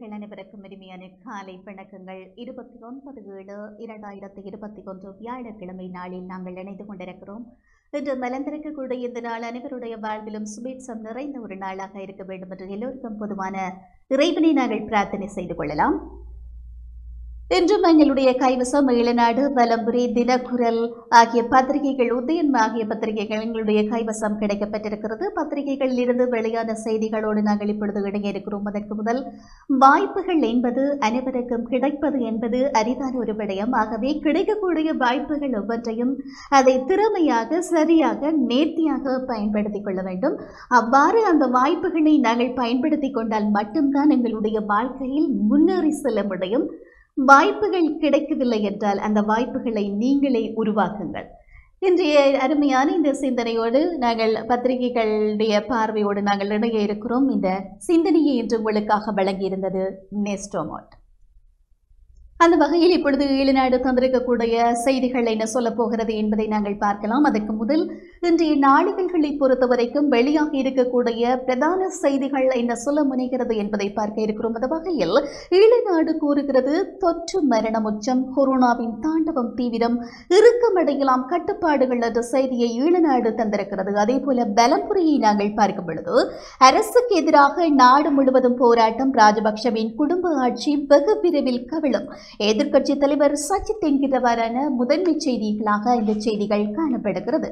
உறவுகள் அனைவருக்கும் இனிமையான காலை வணக்கங்கள் இருபத்தி ஒன்பது ஏழு இரண்டாயிரத்தி இருபத்தி ஒன்று வியாழக்கிழமை நாளில் நாங்கள் இணைந்து கொண்டிருக்கிறோம் இன்று மலர்ந்திருக்கக்கூடிய இந்த நாள் அனைவருடைய வாழ்விலும் சுபீட்சம் நிறைந்த ஒரு நாளாக இருக்க வேண்டும் என்று எல்லோருக்கும் பொதுவான இறைவனை நாங்கள் பிரார்த்தனை செய்து கொள்ளலாம் இன்றும் எங்களுடைய கைவசம் ஈழநாடு வலம்புரி தினக்குரல் ஆகிய பத்திரிகைகள் உதயன் ஆகிய பத்திரிகைகள் எங்களுடைய கைவசம் கிடைக்கப்பட்டிருக்கிறது பத்திரிகைகளில் இருந்து வெளியான செய்திகளோடு நாங்கள் இப்பொழுது இடையே இருக்கிறோம் அதற்கு முதல் வாய்ப்புகள் என்பது அனைவருக்கும் கிடைப்பது என்பது அரிதான ஒரு விடயம் ஆகவே கிடைக்கக்கூடிய வாய்ப்புகள் ஒவ்வொன்றையும் அதை திறமையாக சரியாக நேர்த்தியாக பயன்படுத்திக் கொள்ள வேண்டும் அவ்வாறு அந்த வாய்ப்புகளை நாங்கள் பயன்படுத்திக் கொண்டால் மட்டும்தான் எங்களுடைய வாழ்க்கையில் முன்னேறி செல்ல முடியும் வாய்ப்புகள் கிடைக்கவில்லை என்றால் அந்த வாய்ப்புகளை நீங்களே உருவாக்குங்கள் இன்றைய அருமையான இந்த சிந்தனையோடு நாங்கள் பத்திரிகைகளுடைய பார்வையோடு நாங்கள் இணைய இருக்கிறோம் இந்த சிந்தனையை இன்று உங்களுக்காக வழங்கியிருந்தது நெஸ்டோமோட் அந்த வகையில் இப்பொழுது ஈழநாடு தந்திருக்கக்கூடிய செய்திகள் என்ன சொல்ல போகிறது என்பதை நாங்கள் பார்க்கலாம் அதற்கு முதல் இன்றைய நாளிதழ்களை பொறுத்தவரைக்கும் வெளியாக இருக்கக்கூடிய பிரதான செய்திகள் என்ன சொல்ல முனைகிறது என்பதை பார்க்க இருக்கிறோம் அந்த வகையில் ஈழநாடு கூறுகிறது தொற்று மரணம் உச்சம் கொரோனாவின் தாண்டவம் தீவிரம் இறுக்கமடையலாம் கட்டுப்பாடுகள் என்ற செய்தியை ஈழநாடு தந்திருக்கிறது அதே போல பலம்புரியை நாங்கள் பார்க்கும் பொழுது அரசுக்கு எதிராக நாடு முழுவதும் போராட்டம் ராஜபக்ஷவின் குடும்ப ஆட்சி வெகு விரைவில் கவிழும் எதிர்க்கட்சி தலைவர் சஜித் என்கிறவாறான முதன்மை செய்திகளாக இந்த செய்திகள் காணப்படுகிறது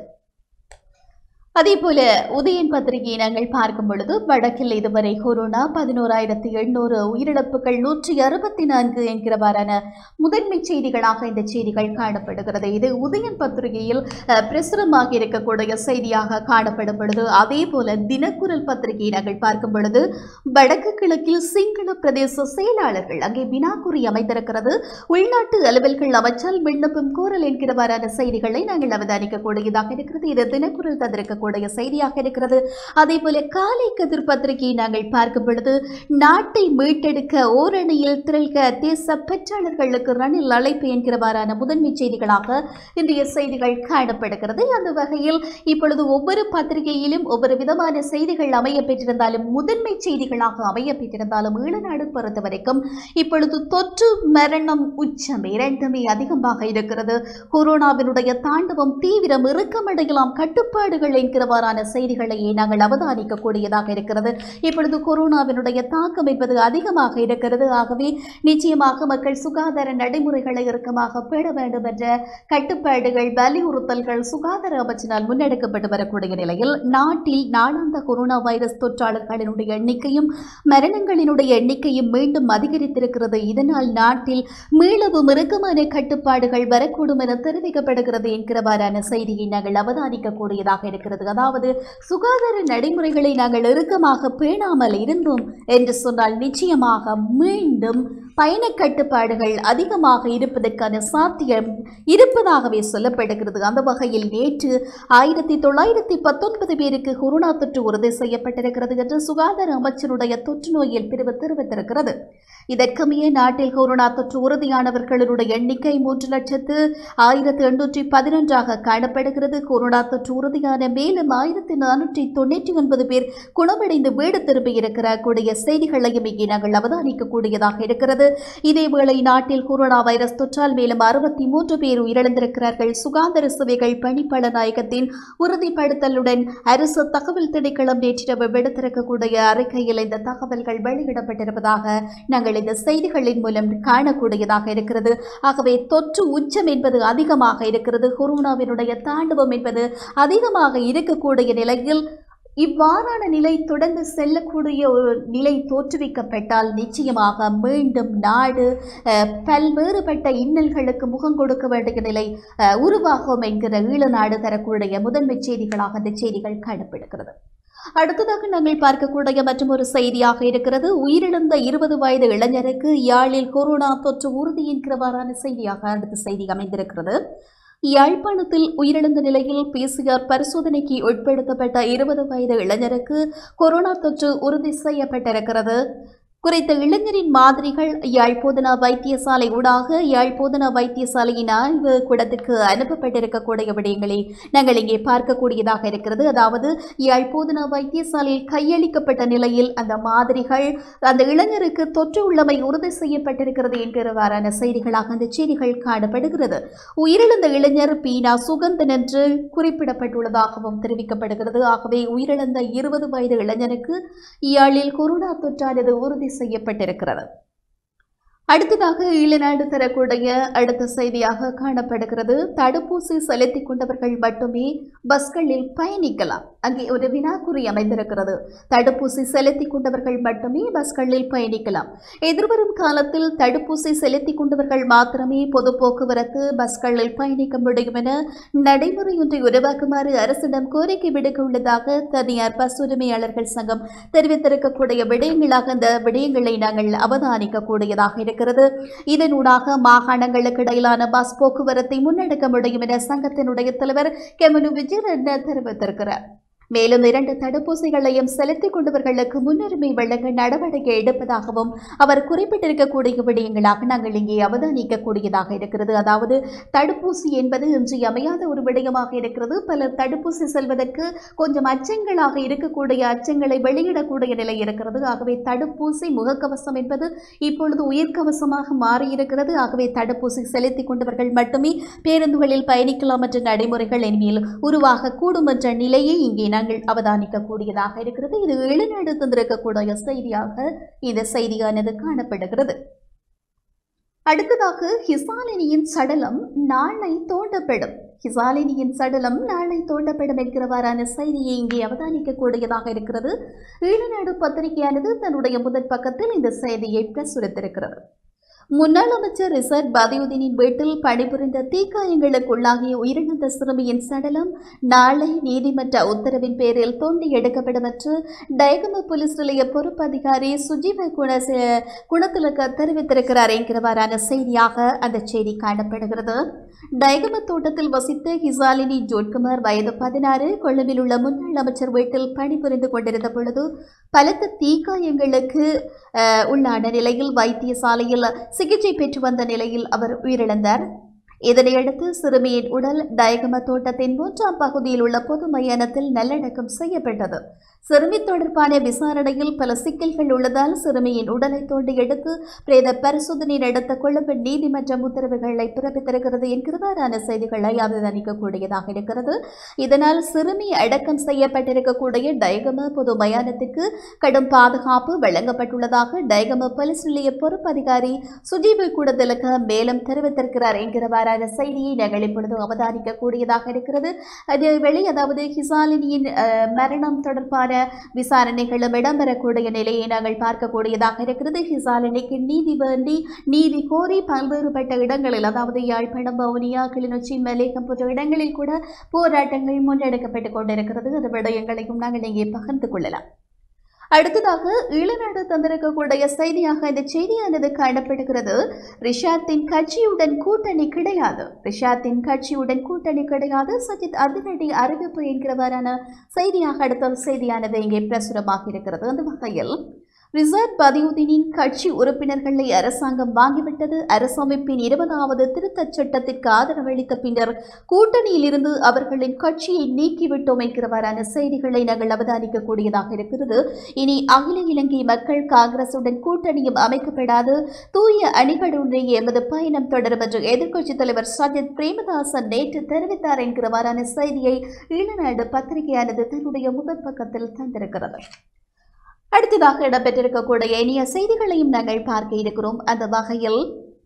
அதே போல உதயன் பத்திரிகையை நாங்கள் பார்க்கும் பொழுது வடக்கில் இதுவரை கொரோனா பதினோராயிரத்தி எண்ணூறு உயிரிழப்புகள் நூற்றி அறுபத்தி நான்கு என்கிறவாறான முதன்மை செய்திகளாக இந்த செய்திகள் காணப்படுகிறது இது உதயன் பத்திரிகையில் அஹ், பிரசுரமாக இருக்கக்கூடிய செய்தியாக காணப்படும் பொழுது அதே போல தினக்குரல் பத்திரிகையை நாங்கள் பார்க்கும் பொழுது வடக்கு கிழக்கில் சிங்கள பிரதேச செயலாளர்கள் அங்கே வினாக்குறி அமைந்திருக்கிறது உள்நாட்டு அலுவல்கள் அமைச்சால் விண்ணப்பம் கோரல் என்கிறவாறான செய்திகளை நாங்கள் அவதானிக்கக்கூடியதாக இருக்கிறது இது தினக்குரல் தந்திருக்கக்கூடிய செய்தியாக இருக்கிறது அதே போல காலை கதிர் பத்திரிகையை நாங்கள் பார்க்கும் பொழுது நாட்டை மீட்டெடுக்க ஓரணியில் திரள்க தேச பெற்றாளர்களுக்கு ரணில் அழைப்பு என்கிறவாறான முதன்மை செய்திகளாக இன்றைய செய்திகள் காணப்படுகிறது அந்த வகையில் இப்பொழுது ஒவ்வொரு பத்திரிகையிலும் ஒவ்வொரு விதமான செய்திகள் அமைய பெற்றிருந்தாலும் முதன்மை செய்திகளாக அமைய பெற்றிருந்தாலும் ஈழநாடு பொறுத்த வரைக்கும் இப்பொழுது தொற்று மரணம் உச்சம் இரண்டுமே அதிகமாக இருக்கிறது கொரோனாவினுடைய தாண்டவம் தீவிரம் இறுக்கமடையலாம் கட்டுப்பாடுகள் என்கிறவாறான செய்திகளையே நாங்கள் அவதானிக்கக்கூடியதாக இருக்கிறது இப்பொழுது கொரோனாவினுடைய தாக்கம் என்பது அதிகமாக இருக்கிறது ஆகவே நிச்சயமாக மக்கள் சுகாதார நடைமுறைகளை இறுக்கமாக பேண வேண்டும் என்ற கட்டுப்பாடுகள் வலியுறுத்தல்கள் சுகாதார அமைச்சினால் முன்னெடுக்கப்பட்டு வரக்கூடிய நிலையில் நாட்டில் நாளாந்த கொரோனா வைரஸ் தொற்றாளர்களினுடைய எண்ணிக்கையும் மரணங்களினுடைய எண்ணிக்கையும் மீண்டும் அதிகரித்திருக்கிறது இதனால் நாட்டில் மீளவும் இறுக்கமான கட்டுப்பாடுகள் வரக்கூடும் என தெரிவிக்கப்படுகிறது என்கிறவாறான செய்தியை நாங்கள் அவதானிக்கக்கூடியதாக இருக்கிறது அதாவது சுகாதார நடைமுறைகளை நாங்கள் இறுக்கமாக பேணாமல் இருந்தோம் என்று சொன்னால் நிச்சயமாக மீண்டும் பயண கட்டுப்பாடுகள் அதிகமாக இருப்பதற்கான சாத்தியம் இருப்பதாகவே சொல்லப்படுகிறது அந்த வகையில் நேற்று ஆயிரத்தி தொள்ளாயிரத்தி பத்தொன்பது பேருக்கு கொரோனா தொற்று உறுதி செய்யப்பட்டிருக்கிறது என்று சுகாதார அமைச்சருடைய தொற்று நோயில் பிரிவு தெரிவித்திருக்கிறது இதற்கமைய நாட்டில் கொரோனா தொற்று உறுதியானவர்களுடைய எண்ணிக்கை மூன்று லட்சத்து ஆயிரத்து எண்ணூற்றி பதினொன்றாக காணப்படுகிறது கொரோனா தொற்று உறுதியான மேலும் ஆயிரத்தி நானூற்றி தொண்ணூற்றி ஒன்பது பேர் குணமடைந்து வீடு திரும்பியிருக்கிற கூடிய செய்திகளையும் இங்கே நாங்கள் அவதானிக்கக்கூடியதாக இருக்கிறது இதேவேளை நாட்டில் கொரோனா வைரஸ் தொற்றால் மேலும் அறுபத்தி மூன்று பேர் உயிரிழந்திருக்கிறார்கள் சுகாதார சேவைகள் பணிப்பாளர் நாயகத்தின் உறுதிப்படுத்தலுடன் அரசு தகவல் திணைக்களம் நேற்றிரவு விடுத்திருக்கக்கூடிய அறிக்கையில் இந்த தகவல்கள் வெளியிடப்பட்டிருப்பதாக நாங்கள் இந்த செய்திகளின் மூலம் காணக்கூடியதாக இருக்கிறது ஆகவே தொற்று உச்சம் என்பது அதிகமாக இருக்கிறது கொரோனாவினுடைய தாண்டவம் என்பது அதிகமாக இருக்கக்கூடிய நிலையில் இவ்வாறான நிலை தொடர்ந்து செல்லக்கூடிய ஒரு நிலை தோற்றுவிக்கப்பட்டால் நிச்சயமாக மீண்டும் நாடு அஹ், பல்வேறுபட்ட இன்னல்களுக்கு முகம் கொடுக்க வேண்டிய நிலை அஹ், உருவாகும் என்கிற ஈழ நாடு தரக்கூடிய முதன்மை செய்திகளாக இந்த செய்திகள் காணப்படுகிறது அடுத்ததாக நாங்கள் பார்க்கக்கூடிய மற்றும் ஒரு செய்தியாக இருக்கிறது உயிரிழந்த இருபது வயது இளைஞருக்கு யாழில் கொரோனா தொற்று உறுதி என்கிறவாறான செய்தியாக அடுத்த செய்தி அமைந்திருக்கிறது யாழ்ப்பாணத்தில் உயிரிழந்த நிலையில் பிசிஆர் பரிசோதனைக்கு உட்படுத்தப்பட்ட இருபது வயது இளைஞருக்கு கொரோனா தொற்று உறுதி செய்யப்பட்டிருக்கிறது குறித்த இளைஞரின் மாதிரிகள் யாழ் போதனா வைத்தியசாலை ஊடாக யாழ் போதனா வைத்தியசாலையின் ஆய்வு கூடத்திற்கு அனுப்பப்பட்டிருக்கக்கூடிய விடயங்களை நாங்கள் இங்கே பார்க்கக்கூடியதாக இருக்கிறது அதாவது யாழ் போதனா வைத்தியசாலையில் கையளிக்கப்பட்ட நிலையில் அந்த மாதிரிகள் அந்த இளைஞருக்கு தொற்று உள்ளமை உறுதி செய்யப்பட்டிருக்கிறது என்கிறவாறான செய்திகளாக அந்த செய்திகள் காணப்படுகிறது உயிரிழந்த இளைஞர் பீனா சுகந்தன் என்று குறிப்பிடப்பட்டுள்ளதாகவும் தெரிவிக்கப்படுகிறது ஆகவே உயிரிழந்த இருபது வயது இளைஞருக்கு யாழில் கொரோனா தொற்றானது உறுதி செய்யப்பட்டிருக்கிறது அடுத்ததாக ஈழநாடு தரக்கூடிய அடுத்த செய்தியாக காணப்படுகிறது தடுப்பூசி செலுத்திக் கொண்டவர்கள் மட்டுமே பஸ்களில் பயணிக்கலாம் அங்கே ஒரு வினாக்குறி அமைந்திருக்கிறது தடுப்பூசி செலுத்திக் கொண்டவர்கள் மட்டுமே பஸ்களில் பயணிக்கலாம் எதிர்வரும் காலத்தில் தடுப்பூசி செலுத்திக் கொண்டவர்கள் மாத்திரமே பொது போக்குவரத்து பஸ்களில் பயணிக்க முடியும் என நடைமுறை ஒன்றை உருவாக்குமாறு அரசிடம் கோரிக்கை விடுக்க உள்ளதாக தனியார் பஸ் உரிமையாளர்கள் சங்கம் தெரிவித்திருக்கக்கூடிய விடயங்களாக அந்த விடயங்களை நாங்கள் அவதானிக்க கூடியதாக இருக்கிறது இதனூடாக மாகாணங்களுக்கு இடையிலான பஸ் போக்குவரத்தை முன்னெடுக்க முடியும் என சங்கத்தினுடைய தலைவர் கெமனு விஜயரட்ன தெரிவித்திருக்கிறார் மேலும் இரண்டு தடுப்பூசிகளையும் செலுத்திக் கொண்டவர்களுக்கு முன்னுரிமை வழங்க நடவடிக்கை எடுப்பதாகவும் அவர் குறிப்பிட்டிருக்கக்கூடிய விடயங்களாக நாங்கள் இங்கே அவதானிக்கக்கூடியதாக இருக்கிறது அதாவது தடுப்பூசி என்பது இன்றியமையாத ஒரு விடயமாக இருக்கிறது பலர் தடுப்பூசி செல்வதற்கு கொஞ்சம் அச்சங்களாக இருக்கக்கூடிய அச்சங்களை வெளியிடக்கூடிய நிலை இருக்கிறது ஆகவே தடுப்பூசி முகக்கவசம் என்பது இப்பொழுது உயிர்க்கவசமாக மாறியிருக்கிறது ஆகவே தடுப்பூசி செலுத்திக் கொண்டவர்கள் மட்டுமே பேருந்துகளில் பயணிக்கலாம் என்ற நடைமுறைகள் இனிமேல் உருவாகக்கூடும் என்ற நிலையை இங்கே நாங்கள் அவதானிக்கக்கூடியதாக இருக்கிறது இது வெளிநாடு தந்திருக்கக்கூடிய செய்தியாக இந்த செய்தியானது காணப்படுகிறது அடுத்ததாக ஹிசாலினியின் சடலம் நாளை தோண்டப்படும் ஹிசாலினியின் சடலம் நாளை தோண்டப்படும் என்கிறவாறான செய்தியை இங்கே அவதானிக்கக்கூடியதாக இருக்கிறது ஈழநாடு பத்திரிகையானது தன்னுடைய முதற் பக்கத்தில் இந்த செய்தியை பிரசுரித்திருக்கிறது முன்னாள் அமைச்சர் ரிசர்ட் பதியுதீனின் வீட்டில் பணிபுரிந்த தீக்காயங்களுக்குள்ளாகிய உயிரிழந்த சிறுமியின் சடலம் நாளை நீதிமன்ற உத்தரவின் பேரில் தோண்டி எடுக்கப்படும் என்று டயகம போலீஸ் நிலைய பொறுப்பு அதிகாரி சுஜீவ குண குணத்திலக்க தெரிவித்திருக்கிறார் என்கிறவாறான செய்தியாக அந்த செய்தி காணப்படுகிறது டயகம தோட்டத்தில் வசித்த ஹிசாலினி ஜோட்குமார் வயது பதினாறு கொழும்பில் உள்ள முன்னாள் அமைச்சர் வீட்டில் பணிபுரிந்து கொண்டிருந்த பொழுது பலத்த தீக்காயங்களுக்கு அஹ், உள்ளான நிலையில் வைத்தியசாலையில் சிகிச்சை பெற்று வந்த நிலையில் அவர் உயிரிழந்தார் இதனையடுத்து சிறுமியின் உடல் டயகம தோட்டத்தின் மூன்றாம் பகுதியில் உள்ள பொது மையானத்தில் நல்லடக்கம் செய்யப்பட்டது சிறுமி தொடர்பான விசாரணையில் பல சிக்கல்கள் உள்ளதால் சிறுமியின் உடலை தோண்டி எடுத்து பிரேத பரிசோதனை நடத்த கொழும்பு நீதிமன்றம் உத்தரவுகளை பிறப்பித்திருக்கிறது என்கிறவாறான செய்திகளை அவதானிக்கக்கூடியதாக இருக்கிறது இதனால் சிறுமி அடக்கம் செய்யப்பட்டிருக்கக்கூடிய டயகம பொது மயானத்துக்கு கடும் பாதுகாப்பு வழங்கப்பட்டுள்ளதாக டயகம போலீஸ் நிலைய பொறுப்பு அதிகாரி சுஜீவ் கூடத்திலக்க மேலும் தெரிவித்திருக்கிறார் என்கிறவாறான செய்தியை நாங்கள் இப்பொழுது அவதானிக்கக்கூடியதாக இருக்கிறது அதேவேளை அதாவது ஹிசாலினியின் அஹ், மரணம் தொடர்பான விசாரணைகளும் இடம்பெறக்கூடிய நிலையை நாங்கள் பார்க்கக்கூடியதாக இருக்கிறது ஹிசாலினிக்கு நீதி வேண்டி நீதி கோரி பல்வேறுபட்ட இடங்களில் அதாவது யாழ்ப்பாணம் வவுனியா கிளிநொச்சி மலேகம் போன்ற இடங்களில் கூட போராட்டங்கள் முன்னெடுக்கப்பட்டுக் கொண்டிருக்கிறது அந்த விடயங்களையும் நாங்கள் இங்கே பகிர்ந்து கொள்ளலாம் அடுத்ததாக ஈழநாடு தந்திருக்கக்கூடிய செய்தியாக இந்த செய்தியானது காணப்படுகிறது ரிஷாத்தின் கட்சியுடன் கூட்டணி கிடையாது ரிஷாத்தின் கட்சியுடன் கூட்டணி கிடையாது சஜித் அதிரடி அறிவிப்பு என்கிறவாறான செய்தியாக அடுத்த ஒரு செய்தியானது இங்கே பிரசுரமாக இருக்கிறது அந்த வகையில் ரிசர்வ் பதியுதீனின் கட்சி உறுப்பினர்களை அரசாங்கம் வாங்கிவிட்டது அரசமைப்பின் இருபதாவது திருத்தச் சட்டத்திற்கு ஆதரவளித்த பின்னர் கூட்டணியில் இருந்து அவர்களின் கட்சியை நீக்கிவிட்டோம் என்கிறவாறான செய்திகளை நாங்கள் அவதானிக்கக்கூடியதாக இருக்கிறது இனி அகில இலங்கை மக்கள் காங்கிரசுடன் கூட்டணியும் அமைக்கப்படாது தூய அணிகளுடைய எமது பயணம் தொடரும் என்று எதிர்க்கட்சித் தலைவர் சஜித் பிரேமதாசன் நேற்று தெரிவித்தார் என்கிறவாறான செய்தியை ஈழநாடு பத்திரிகையானது தன்னுடைய முதல் பக்கத்தில் தந்திருக்கிறது அடுத்ததாக இடம்பெற்றிருக்கக்கூடிய இனிய செய்திகளையும் நாங்கள் பார்க்க இருக்கிறோம் அந்த வகையில்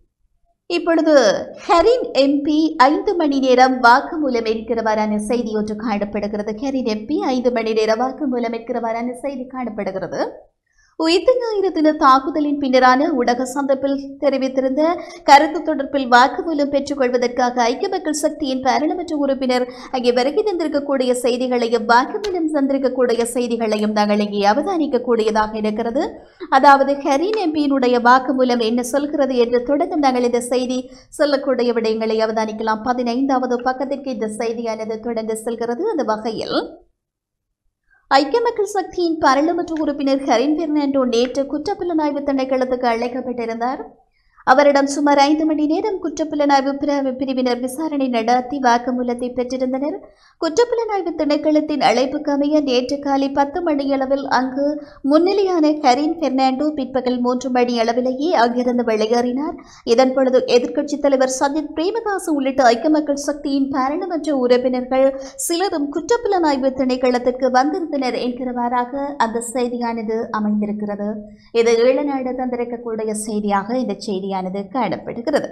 இப்பொழுது ஹரின் எம்பி ஐந்து மணி நேரம் வாக்குமூலம் இருக்கிறவாறான செய்தி ஒன்று காணப்படுகிறது ஹரின் எம்பி ஐந்து மணி நேரம் வாக்குமூலம் இருக்கிறவாறான செய்தி காணப்படுகிறது உயிர்த்த ஞாயிறு தின தாக்குதலின் பின்னரான ஊடக சந்திப்பில் தெரிவித்திருந்த கருத்து தொடர்பில் வாக்குமூலம் பெற்றுக்கொள்வதற்காக ஐக்கிய மக்கள் சக்தியின் பாராளுமன்ற உறுப்பினர் அங்கே வருகை தந்திருக்கக்கூடிய செய்திகளையும் வாக்குமூலம் தந்திருக்கக்கூடிய செய்திகளையும் நாங்கள் இங்கே அவதானிக்கக்கூடியதாக இருக்கிறது அதாவது ஹரீன் எம்பியினுடைய வாக்குமூலம் என்ன சொல்கிறது என்று தொடர்ந்து நாங்கள் இந்த செய்தி சொல்லக்கூடிய விடயங்களை அவதானிக்கலாம் பதினைந்தாவது பக்கத்திற்கு இந்த செய்தியானது தொடர்ந்து செல்கிறது அந்த வகையில் ஐக்கிய மக்கள் சக்தியின் பாராளுமன்ற உறுப்பினர் ஹரின் பெர்னாண்டோ நேற்று குற்றப்புலனாய்வு திணைக்களத்துக்கு அழைக்கப்பட்டிருந்தார் அவரிடம் சுமார் ஐந்து மணி நேரம் குற்றப்புலனாய்வு பிர- பிரிவினர் விசாரணை நடத்தி வாக்குமூலத்தை பெற்றிருந்தனர் குற்றப்புலனாய்வு திணைக்களத்தின் அழைப்புக்கு அமைய நேற்று காலை பத்து மணியளவில் அங்கு முன்னிலையான ஹரின் பெர்னாண்டோ பிற்பகல் மூன்று மணி அளவிலேயே அங்கிருந்து வெளியேறினார் இதன் பொழுது எதிர்க்கட்சித் தலைவர் சஜித் பிரேமதாஸ் உள்ளிட்ட ஐக்கிய மக்கள் சக்தியின் பாராளுமன்ற உறுப்பினர்கள் சிலரும் குற்றப்புலனாய்வு திணைக்களத்திற்கு வந்திருந்தனர் என்கிறவாறாக அந்த செய்தியானது அமைந்திருக்கிறது இது ஈழநாடு தந்திருக்கக்கூடிய செய்தியாக இந்த செய்தியானது காணப்படுகிறது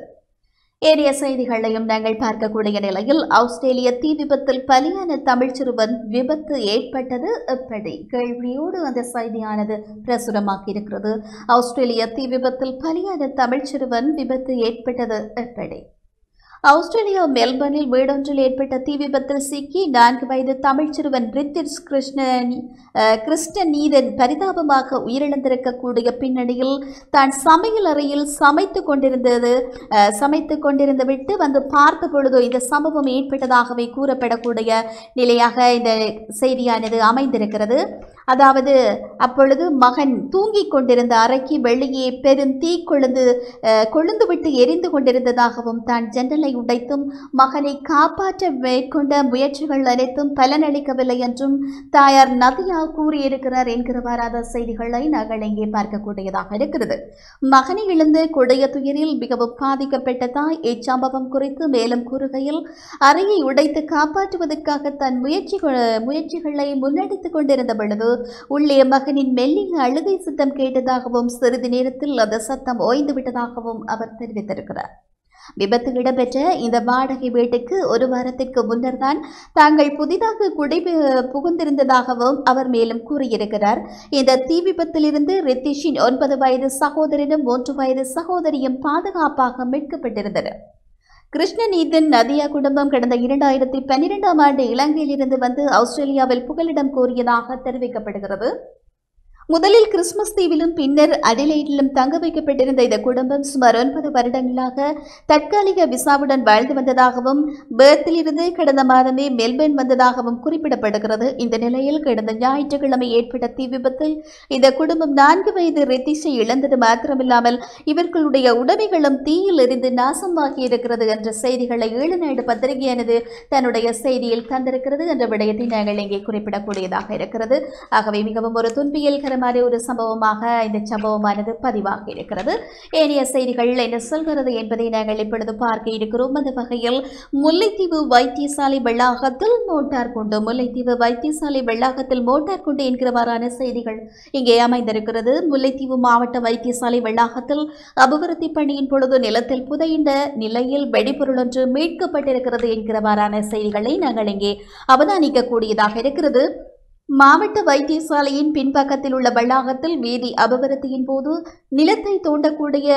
ஏனைய செய்திகளையும் நாங்கள் பார்க்கக்கூடிய நிலையில் ஆஸ்திரேலிய தீ விபத்தில் பலியான தமிழ் சிறுவன் விபத்து ஏற்பட்டது எப்படி கேள்வியோடு அந்த செய்தியானது பிரசுரமாக்கியிருக்கிறது ஆஸ்திரேலிய தீ விபத்தில் பலியான தமிழ் சிறுவன் விபத்து ஏற்பட்டது எப்படி ஆஸ்திரேலியா மெல்பர்னில் வீடொன்றில் ஏற்பட்ட தீ விபத்தில் சிக்கி நான்கு வயது தமிழ் சிறுவன் ரித்திஷ் கிருஷ்ணன் அஹ், கிருஷ்ணநீதன் பரிதாபமாக உயிரிழந்திருக்கக்கூடிய பின்னணியில் தான் சமையல் அறையில் சமைத்து கொண்டிருந்தது அஹ், சமைத்து கொண்டிருந்து விட்டு வந்து பார்த்த பொழுது இந்த சம்பவம் ஏற்பட்டதாகவே கூறப்படக்கூடிய நிலையாக இந்த செய்தியானது அமைந்திருக்கிறது அதாவது அப்பொழுது மகன் தூங்கிக் கொண்டிருந்த அறைக்கு வெளியே பெரும் தீ கொழுந்து அஹ், கொழுந்துவிட்டு எரிந்து கொண்டிருந்ததாகவும் தான் ஜன்னலை உடைத்தும் மகனை காப்பாற்ற மேற்கொண்ட முயற்சிகள் அனைத்தும் பலனளிக்கவில்லை என்றும் தாயார் நதியா கூறியிருக்கிறார் என்கிறவாறாத செய்திகளை நாங்கள் இங்கே பார்க்கக்கூடியதாக இருக்கிறது மகனை இழந்து கொடைய துயரில் மிகவும் பாதிக்கப்பட்ட தாய் இச்சம்பவம் குறித்து மேலும் கூறுகையில் அறையை உடைத்து காப்பாற்றுவதற்காக தன் முயற்சி முயற்சிகளை முன்னெடுத்துக் கொண்டிருந்த பொழுது உள்ளே மகனின் மெல்லிய அழுகை சத்தம் கேட்டதாகவும் சிறிது நேரத்தில் அந்த சத்தம் ஓய்ந்து விட்டதாகவும் அவர் தெரிவித்திருக்கிறார் விபத்து இடம்பெற்ற இந்த வாடகை வீட்டுக்கு ஒரு வாரத்திற்கு முன்னர் தான் தாங்கள் புதிதாக குடி புகுந்திருந்ததாகவும் அவர் மேலும் கூறியிருக்கிறார் இந்த தீ விபத்திலிருந்து ரித்திஷின் ஒன்பது வயது சகோதரனும் மூன்று வயது சகோதரியும் பாதுகாப்பாக மீட்கப்பட்டிருந்தனர் கிருஷ்ணநீதன் நதியா குடும்பம் கடந்த இரண்டாயிரத்தி பன்னிரெண்டாம் ஆண்டு இலங்கையிலிருந்து வந்து ஆஸ்திரேலியாவில் புகலிடம் கோரியதாக தெரிவிக்கப்படுகிறது முதலில் கிறிஸ்துமஸ் தீவிலும் பின்னர் அடிலைட்டிலும் தங்க வைக்கப்பட்டிருந்த இந்த குடும்பம் சுமார் ஒன்பது வருடங்களாக தற்காலிக விசாவுடன் வாழ்ந்து வந்ததாகவும் பேர்த்திலிருந்து கடந்த மாதமே மெல்பர்ன் வந்ததாகவும் குறிப்பிடப்படுகிறது இந்த நிலையில் கடந்த ஞாயிற்றுக்கிழமை ஏற்பட்ட தீ விபத்தில் இந்த குடும்பம் நான்கு வயது ரித்திஷை இழந்தது மாத்திரமில்லாமல் இவர்களுடைய உடைமைகளும் தீயில் எரிந்து நாசமாகி இருக்கிறது என்ற செய்திகளை ஈழநாடு பத்திரிகையானது தன்னுடைய செய்தியில் தந்திருக்கிறது என்ற விடயத்தை நாங்கள் இங்கே குறிப்பிடக்கூடியதாக இருக்கிறது ஆகவே மிகவும் ஒரு துன்பியல்கரமான ஒரு சம்பவமாக இந்த சம்பவமானது பதிவாகி இருக்கிறது ஏனைய செய்திகள் என்ன சொல்கிறது என்பதை நாங்கள் இப்பொழுது பார்க்க இருக்கிறோம் அந்த வகையில் முல்லைத்தீவு வைத்தியசாலை வளாகத்தில் மோட்டார் குண்டு முல்லைத்தீவு வைத்தியசாலை வளாகத்தில் மோட்டார் குண்டு என்கிறவாறான செய்திகள் இங்கே அமைந்திருக்கிறது முல்லைத்தீவு மாவட்ட வைத்தியசாலை வளாகத்தில் அபிவிருத்தி பணியின் பொழுது நிலத்தில் புதையுண்ட நிலையில் வெடிபொருள் ஒன்று மீட்கப்பட்டிருக்கிறது என்கிறவாறான செய்திகளை நாங்கள் இங்கே அவதானிக்கக்கூடியதாக இருக்கிறது மாவட்ட வைத்தியசாலையின் பின்பக்கத்தில் உள்ள வளாகத்தில் வீதி அபிவிருத்தியின் போது நிலத்தை தோண்டக்கூடிய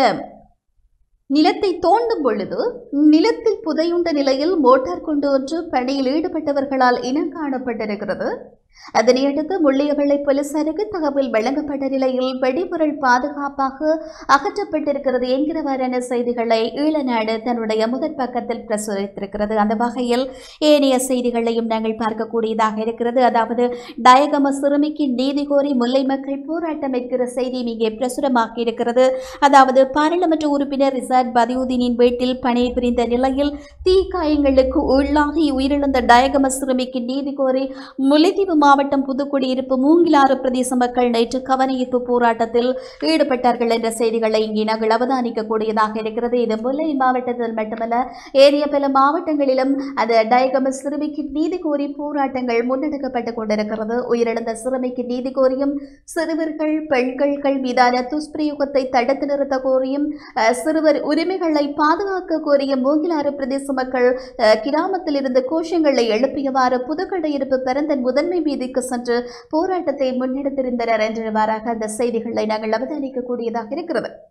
நிலத்தை தோண்டும் பொழுது நிலத்தில் புதையுண்ட நிலையில் மோட்டார் கொண்டு ஒன்று பணியில் ஈடுபட்டவர்களால் இனம் காணப்பட்டிருக்கிறது அதனையடுத்து முள்ளியவளை போலீசாருக்கு தகவல் வழங்கப்பட்ட நிலையில் வெடிபொருள் பாதுகாப்பாக அகற்றப்பட்டிருக்கிறது என்கிறவாறான செய்திகளை ஈழநாடு தன்னுடைய முதற் பக்கத்தில் பிரசுரித்திருக்கிறது அந்த வகையில் ஏனைய செய்திகளையும் நாங்கள் பார்க்கக்கூடியதாக இருக்கிறது அதாவது டயகம சிறுமிக்கு நீதி கோரி முல்லை மக்கள் போராட்டம் என்கிற செய்தி இங்கே பிரசுரமாகி இருக்கிறது அதாவது பாராளுமன்ற உறுப்பினர் ரிசார்ட் பதியுதீனின் வீட்டில் பணிபுரிந்த நிலையில் தீ காயங்களுக்கு உள்ளாகி உயிரிழந்த டயகம சிறுமிக்கு நீதி கோரி முல்லைத்தீவு மாவட்டம் புதுக்குடியிருப்பு மூங்கிலாறு பிரதேச மக்கள் நேற்று கவனஈர்ப்பு போராட்டத்தில் ஈடுபட்டார்கள் என்ற செய்திகளை இங்கே நாங்கள் அவதானிக்கக்கூடியதாக இருக்கிறது இது முல்லை மாவட்டத்தில் மட்டுமல்ல ஏரிய பல மாவட்டங்களிலும் அந்த டயகம சிறுமிக்கு நீதி கோரி போராட்டங்கள் முன்னெடுக்கப்பட்டு கொண்டிருக்கிறது உயிரிழந்த சிறுமிக்கு நீதி கோரியும் சிறுவர்கள் பெண்கள் மீதான துஷ்பிரயோகத்தை தடுத்து நிறுத்த கோரியும் அஹ், சிறுவர் உரிமைகளை பாதுகாக்க கோரிய மூங்கிலாறு பிரதேச மக்கள் அஹ், கிராமத்தில் இருந்து கோஷங்களை எழுப்பியவாறு புதுக்கடையிருப்பு பிறந்தன் முதன்மை வீதிக்கு சென்று போராட்டத்தை முன்னெடுத்திருந்தனர் என்றவாறாக அந்த செய்திகளை நாங்கள் அவதானிக்கக்கூடியதாக இருக்கிறது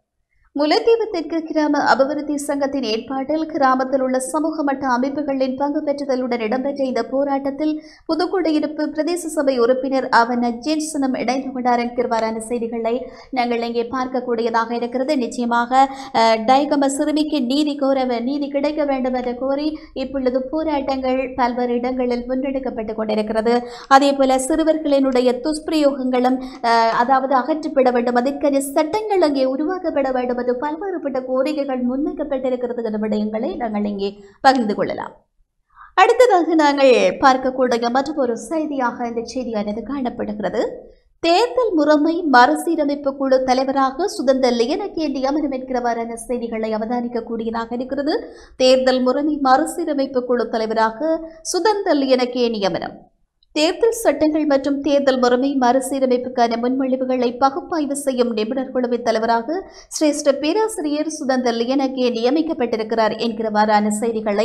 முல்லைத்தீவு தெற்கு கிராம அபிவிருத்தி சங்கத்தின் ஏற்பாட்டில் கிராமத்தில் உள்ள சமூக மட்ட அமைப்புகளின் பங்கு பெற்றுதலுடன் இடம்பெற்ற இந்த போராட்டத்தில் புதுக்குடியிருப்பு பிரதேச சபை உறுப்பினர் அவன் ஜேன்சனும் இணைந்து கொண்டார் என்கிறவாறான செய்திகளை நாங்கள் இங்கே பார்க்கக்கூடியதாக இருக்கிறது நிச்சயமாக அஹ், டைகம சிறுமிக்கு நீதி கோர நீதி கிடைக்க வேண்டும் என்று கோரி இப்பொழுது போராட்டங்கள் பல்வேறு இடங்களில் முன்னெடுக்கப்பட்டு கொண்டிருக்கிறது அதே போல சிறுவர்களினுடைய துஷ்பிரயோகங்களும் அஹ், அதாவது அகற்றப்பட வேண்டும் அதற்கான சட்டங்கள் அங்கே உருவாக்கப்பட வேண்டும் என்று பல்வேறுபட்ட கோரிக்கைகள் முன்வைக்கப்பட்டிருக்கிறது என்ற விடயங்களை நாங்கள் இங்கே பகிர்ந்து கொள்ளலாம் அடுத்ததாக நாங்கள் பார்க்கக்கூடிய மற்றொரு செய்தியாக இந்த செய்தியானது காணப்படுகிறது தேர்தல் முறைமை மறுசீரமைப்பு குழு தலைவராக சுதந்திர லியனகேண்டி அமரம் என்கிறவாறான செய்திகளை அவதானிக்கக்கூடியதாக இருக்கிறது தேர்தல் முறைமை மறுசீரமைப்பு குழு தலைவராக சுதந்திர லியனகே நியமனம் தேர்தல் சட்டங்கள் மற்றும் தேர்தல் முறைமை மறுசீரமைப்புக்கான முன்மொழிவுகளை பகுப்பாய்வு செய்யும் நிபுணர் குழுவின் தலைவராக சிரேஷ்ட பேராசிரியர் சுதந்திர லியனகே நியமிக்கப்பட்டிருக்கிறார் என்கிறவாறான செய்திகளை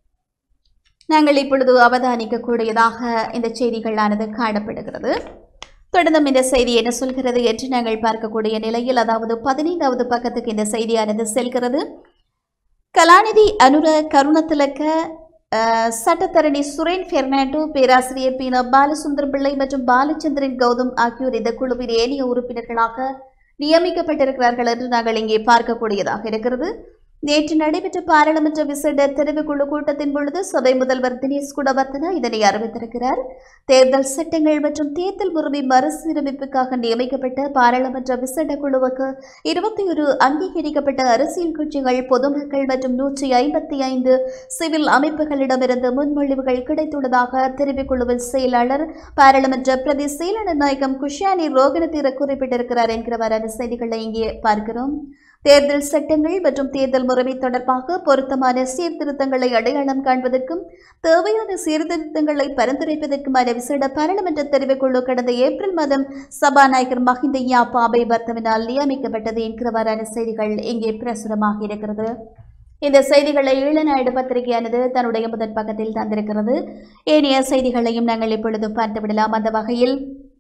நாங்கள் இப்பொழுது அவதானிக்கக்கூடியதாக இந்த செய்திகளானது காணப்படுகிறது தொடர்ந்தும் இந்த செய்தி என்ன சொல்கிறது என்று நாங்கள் பார்க்கக்கூடிய நிலையில் அதாவது பதினைந்தாவது பக்கத்துக்கு இந்த செய்தியானது செல்கிறது கலாநிதி அனுர கருணத்திலக்க அஹ், சட்டத்தரணி சுரேன் பெர்னாண்டோ பேராசிரியர் பீனா பாலசுந்தரம் பிள்ளை மற்றும் பாலச்சந்திரன் கௌதம் ஆகியோர் இந்த குழுவின் ஏனைய உறுப்பினர்களாக நியமிக்கப்பட்டிருக்கிறார்கள் என்று நாங்கள் இங்கே பார்க்கக்கூடியதாக இருக்கிறது நேற்று நடைபெற்ற பாராளுமன்ற விசேட தெரிவுக்குழு கூட்டத்தின் பொழுது சபை முதல்வர் தினேஷ் குணவர்த்தனா இதனை அறிவித்திருக்கிறார் தேர்தல் சட்டங்கள் மற்றும் தேர்தல் முறைமை மறுசீரமைப்புக்காக நியமிக்கப்பட்ட பாராளுமன்ற விசேட குழுவுக்கு இருபத்தி ஒரு அங்கீகரிக்கப்பட்ட அரசியல் கட்சிகள் பொதுமக்கள் மற்றும் நூற்றி ஐம்பத்தி ஐந்து சிவில் அமைப்புகளிடமிருந்து முன்மொழிவுகள் கிடைத்துள்ளதாக தெரிவிக்குழுவின் செயலாளர் பாராளுமன்ற பிரதி செயலாளர் நாயகம் குஷானி ரோகணத்தீர குறிப்பிட்டிருக்கிறார் என்கிறவாறான செய்திகளை இங்கே பார்க்கிறோம் தேர்தல் சட்டங்கள் மற்றும் தேர்தல் முறைமை தொடர்பாக பொருத்தமான சீர்திருத்தங்களை அடையாளம் காண்பதற்கும் தேவையான சீர்திருத்தங்களை பரிந்துரைப்பதற்குமான விசேட பாராளுமன்ற தெரிவுக்குழு கடந்த ஏப்ரல் மாதம் சபாநாயகர் மஹிந்த யாப்பா அபேவர்த்தவினால் நியமிக்கப்பட்டது என்கிறவாறான செய்திகள் இங்கே பிரசுரமாக இருக்கிறது இந்த செய்திகளை ஈழநாயுடு பத்திரிகையானது தன்னுடைய முதல் பக்கத்தில் தந்திருக்கிறது ஏனைய செய்திகளையும் நாங்கள் இப்பொழுது பார்த்துவிடலாம் அந்த வகையில்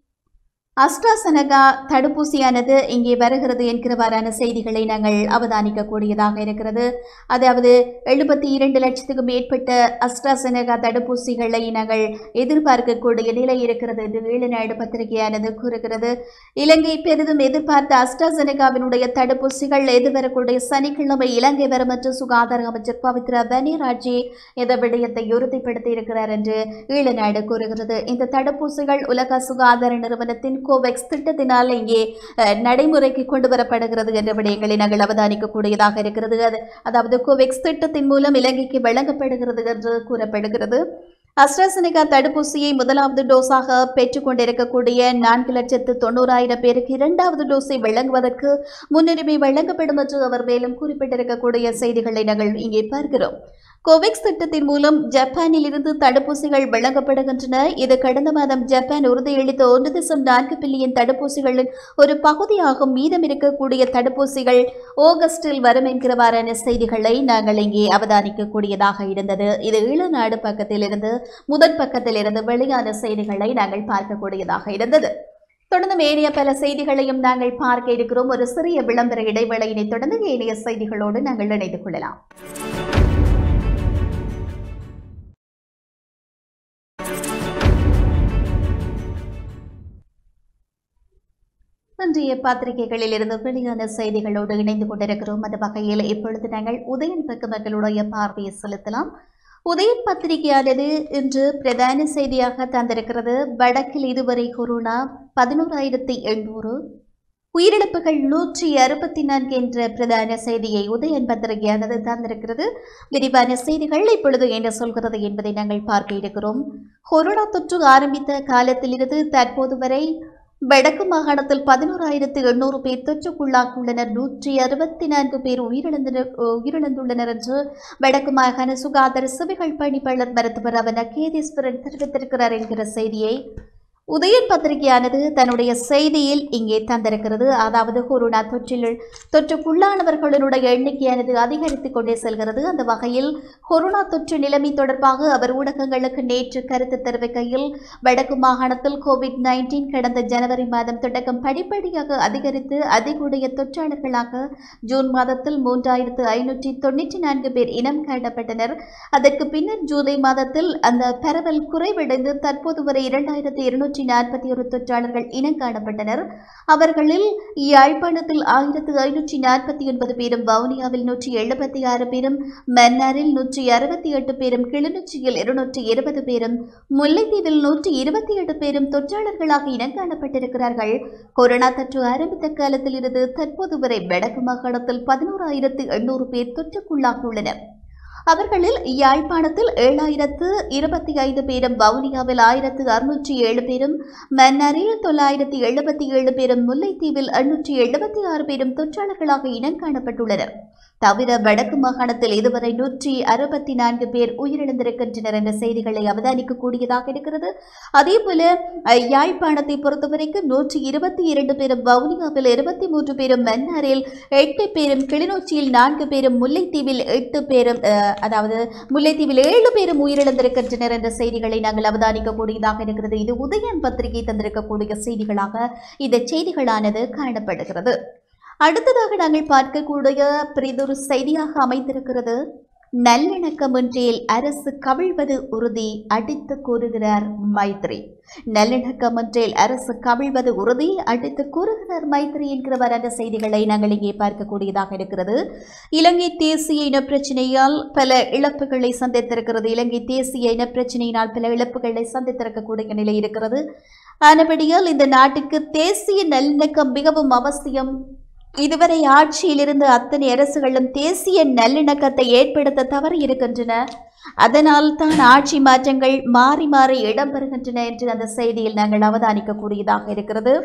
அஸ்ட்ராசனகா தடுப்பூசியானது இங்கே வருகிறது என்கிறவாறான செய்திகளை நாங்கள் அவதானிக்கக்கூடியதாக இருக்கிறது அதாவது எழுபத்தி இரண்டு லட்சத்துக்கும் மேற்பட்ட அஸ்ட்ராசனகா தடுப்பூசிகளை நாங்கள் எதிர்பார்க்கக்கூடிய நிலை இருக்கிறது என்று ஈழநாயுடு பத்திரிகையானது கூறுகிறது இலங்கை பெரிதும் எதிர்பார்த்த அஸ்ட்ராசெனகாவினுடைய தடுப்பூசிகள் எதிர்வரக்கூடிய சனிக்கிழமை இலங்கை வரும் என்று சுகாதார அமைச்சர் பவித்ரா பனிராஜி இந்த விடயத்தை உறுதிப்படுத்தி இருக்கிறார் என்று ஈழநாடு கூறுகிறது இந்த தடுப்பூசிகள் உலக சுகாதார நிறுவனத்தின் கோவேக்ஸ் திட்டத்தினால் இங்கே அஹ், நடைமுறைக்கு கொண்டு வரப்படுகிறது என்ற விடயங்களை நாங்கள் அவதானிக்கக்கூடியதாக இருக்கிறது அது அதாவது கோவேக்ஸ் திட்டத்தின் மூலம் இலங்கைக்கு வழங்கப்படுகிறது என்று கூறப்படுகிறது அஸ்ட்ராசெனிகா தடுப்பூசியை முதலாவது டோஸாக பெற்றுக்கொண்டிருக்கக்கூடிய நான்கு லட்சத்து தொண்ணூறாயிரம் பேருக்கு இரண்டாவது டோஸை வழங்குவதற்கு முன்னுரிமை வழங்கப்படும் என்று அவர் மேலும் குறிப்பிட்டிருக்கக்கூடிய செய்திகளை நாங்கள் இங்கே பார்க்கிறோம் கோவேக்ஸ் திட்டத்தின் மூலம் ஜப்பானில் இருந்து தடுப்பூசிகள் வழங்கப்படுகின்றன இது கடந்த மாதம் ஜப்பான் உறுதியளித்த ஒன்று தசம் நான்கு பில்லியன் தடுப்பூசிகளின் ஒரு பகுதியாகும் மீதம் இருக்கக்கூடிய தடுப்பூசிகள் ஆகஸ்டில் வரும் என்கிறவாறான செய்திகளை நாங்கள் இங்கே அவதானிக்கக்கூடியதாக இருந்தது இது ஈழநாடு பக்கத்திலிருந்து முதல் பக்கத்திலிருந்து வெளியான செய்திகளை நாங்கள் பார்க்கக்கூடியதாக இருந்தது தொடர்ந்து ஏனைய பல செய்திகளையும் நாங்கள் பார்க்க இருக்கிறோம் ஒரு சிறிய விளம்பர இடைவேளையினை தொடர்ந்து ஏனைய செய்திகளோடு நாங்கள் இணைந்து கொள்ளலாம் இன்றைய பத்திரிகைகளில் இருந்து வெளியான செய்திகளோடு இணைந்து கொண்டிருக்கிறோம் அந்த வகையில் இப்பொழுது நாங்கள் உதயன் பக்க மக்களுடைய பார்வையை செலுத்தலாம் உதயன் பத்திரிகையானது இன்று பிரதான செய்தியாக தந்திருக்கிறது வடக்கில் இதுவரை கொரோனா பதினோராயிரத்தி எண்ணூறு உயிரிழப்புகள் நூற்றி அறுபத்தி நான்கு என்ற பிரதான செய்தியை உதயன் பத்திரிகையானது தந்திருக்கிறது விரிவான செய்திகள் இப்பொழுது என்ன சொல்கிறது என்பதை நாங்கள் பார்க்க இருக்கிறோம் கொரோனா தொற்று ஆரம்பித்த காலத்திலிருந்து தற்போது வரை வடக்கு மாகாணத்தில் பதினோராயிரத்து எண்ணூறு பேர் தொற்றுக்குள்ளாகியுள்ளனர் நூற்றி அறுபத்தி நான்கு பேர் உயிரிழந்தனர் உயிரிழந்துள்ளனர் என்று வடக்கு மாகாண சுகாதார சேவைகள் பணிப்பாளர் மருத்துவர் அவன கேதீஸ்வரன் தெரிவித்திருக்கிறார் என்கிற செய்தியை உதயன் பத்திரிகையானது தன்னுடைய செய்தியில் இங்கே தந்திருக்கிறது அதாவது கொரோனா தொற்றில் தொற்றுக்குள்ளானவர்களுடைய எண்ணிக்கையானது அதிகரித்துக் கொண்டே செல்கிறது அந்த வகையில் கொரோனா தொற்று நிலைமை தொடர்பாக அவர் ஊடகங்களுக்கு நேற்று கருத்து தெரிவிக்கையில் வடக்கு மாகாணத்தில் கோவிட் நைன்டீன் கடந்த ஜனவரி மாதம் தொடக்கம் படிப்படியாக அதிகரித்து அதிகுடைய தொற்றாளர்களாக ஜூன் மாதத்தில் மூன்றாயிரத்து ஐநூற்றி தொண்ணூற்றி நான்கு பேர் இனம் காணப்பட்டனர் அதற்கு பின்னர் ஜூலை மாதத்தில் அந்த பரவல் குறைவடைந்து தற்போது வரை இரண்டாயிரத்து இருநூற்றி நாற்பத்தி ஒரு தொற்றாளர்கள் இனம் காணப்பட்டனர் அவர்களில் யாழ்ப்பாணத்தில் ஆயிரத்து ஐநூற்றி நாற்பத்தி ஒன்பது பேரும் வவுனியாவில் நூற்றி எழுபத்தி ஆறு பேரும் மன்னாரில் நூற்றி அறுபத்தி எட்டு பேரும் கிளிநொச்சியில் இருநூற்றி இருபது பேரும் முல்லைத்தீவில் நூற்றி இருபத்தி எட்டு பேரும் தொற்றாளர்களாக இனம் காணப்பட்டிருக்கிறார்கள் கொரோனா தொற்று ஆரம்பித்த காலத்தில் இருந்து தற்போது வரை வடக்கு மாகாணத்தில் பதினோராயிரத்து எண்ணூறு பேர் தொற்றுக்குள்ளாகியுள்ளனர் அவர்களில் யாழ்ப்பாணத்தில் ஏழாயிரத்து இருபத்தி ஐந்து பேரும் வவுனியாவில் ஆயிரத்து அறுநூற்றி ஏழு பேரும் மன்னாரில் தொள்ளாயிரத்தி எழுபத்தி ஏழு பேரும் முல்லைத்தீவில் எண்ணூற்றி எழுபத்தி ஆறு பேரும் தொற்றாளர்களாக இனம் காணப்பட்டுள்ளனர் தவிர வடக்கு மாகாணத்தில் இதுவரை நூற்றி அறுபத்தி நான்கு பேர் உயிரிழந்திருக்கின்றனர் என்ற செய்திகளை அவதானிக்கக்கூடியதாக இருக்கிறது அதேபோல அஹ், யாழ்ப்பாணத்தை பொறுத்தவரைக்கும் நூற்றி இருபத்தி இரண்டு பேரும் வவுனியாவில் இருபத்தி மூன்று பேரும் மன்னாரில் எட்டு பேரும் கிளிநொச்சியில் நான்கு பேரும் முல்லைத்தீவில் எட்டு பேரும் அஹ், அதாவது முல்லைத்தீவில் ஏழு பேரும் உயிரிழந்திருக்கின்றனர் என்ற செய்திகளை நாங்கள் அவதானிக்கக்கூடியதாக இருக்கிறது இது உதயன் பத்திரிகை தந்திருக்கக்கூடிய செய்திகளாக இந்த செய்திகளானது காணப்படுகிறது அடுத்ததாக நாங்கள் பார்க்கக்கூடிய பெரிதொரு செய்தியாக அமைந்திருக்கிறது நல்லிணக்கமின்றியில் அரசு கவிழ்வது உறுதி அடித்து கூறுகிறார் மைத்ரி நல்லிணக்கமின்றில் அரசு கவிழ்வது உறுதி அடித்து கூறுகிறார் மைத்ரி என்கிறவரான செய்திகளை நாங்கள் இங்கே பார்க்கக்கூடியதாக இருக்கிறது இலங்கை தேசிய இனப்பிரச்சினையால் பல இழப்புகளை சந்தித்திருக்கிறது இலங்கை தேசிய இனப்பிரச்சினையினால் பல இழப்புகளை சந்தித்திருக்கக்கூடிய நிலை இருக்கிறது ஆனபடியால் இந்த நாட்டுக்கு தேசிய நல்லிணக்கம் மிகவும் அவசியம் இதுவரை ஆட்சியில் இருந்த அத்தனை அரசுகளும் தேசிய நல்லிணக்கத்தை ஏற்படுத்த தவறி இருக்கின்றன அதனால் தான் ஆட்சி மாற்றங்கள் மாறி மாறி இடம்பெறுகின்றன என்று அந்த செய்தியில் நாங்கள் அவதானிக்கக்கூடியதாக இருக்கிறது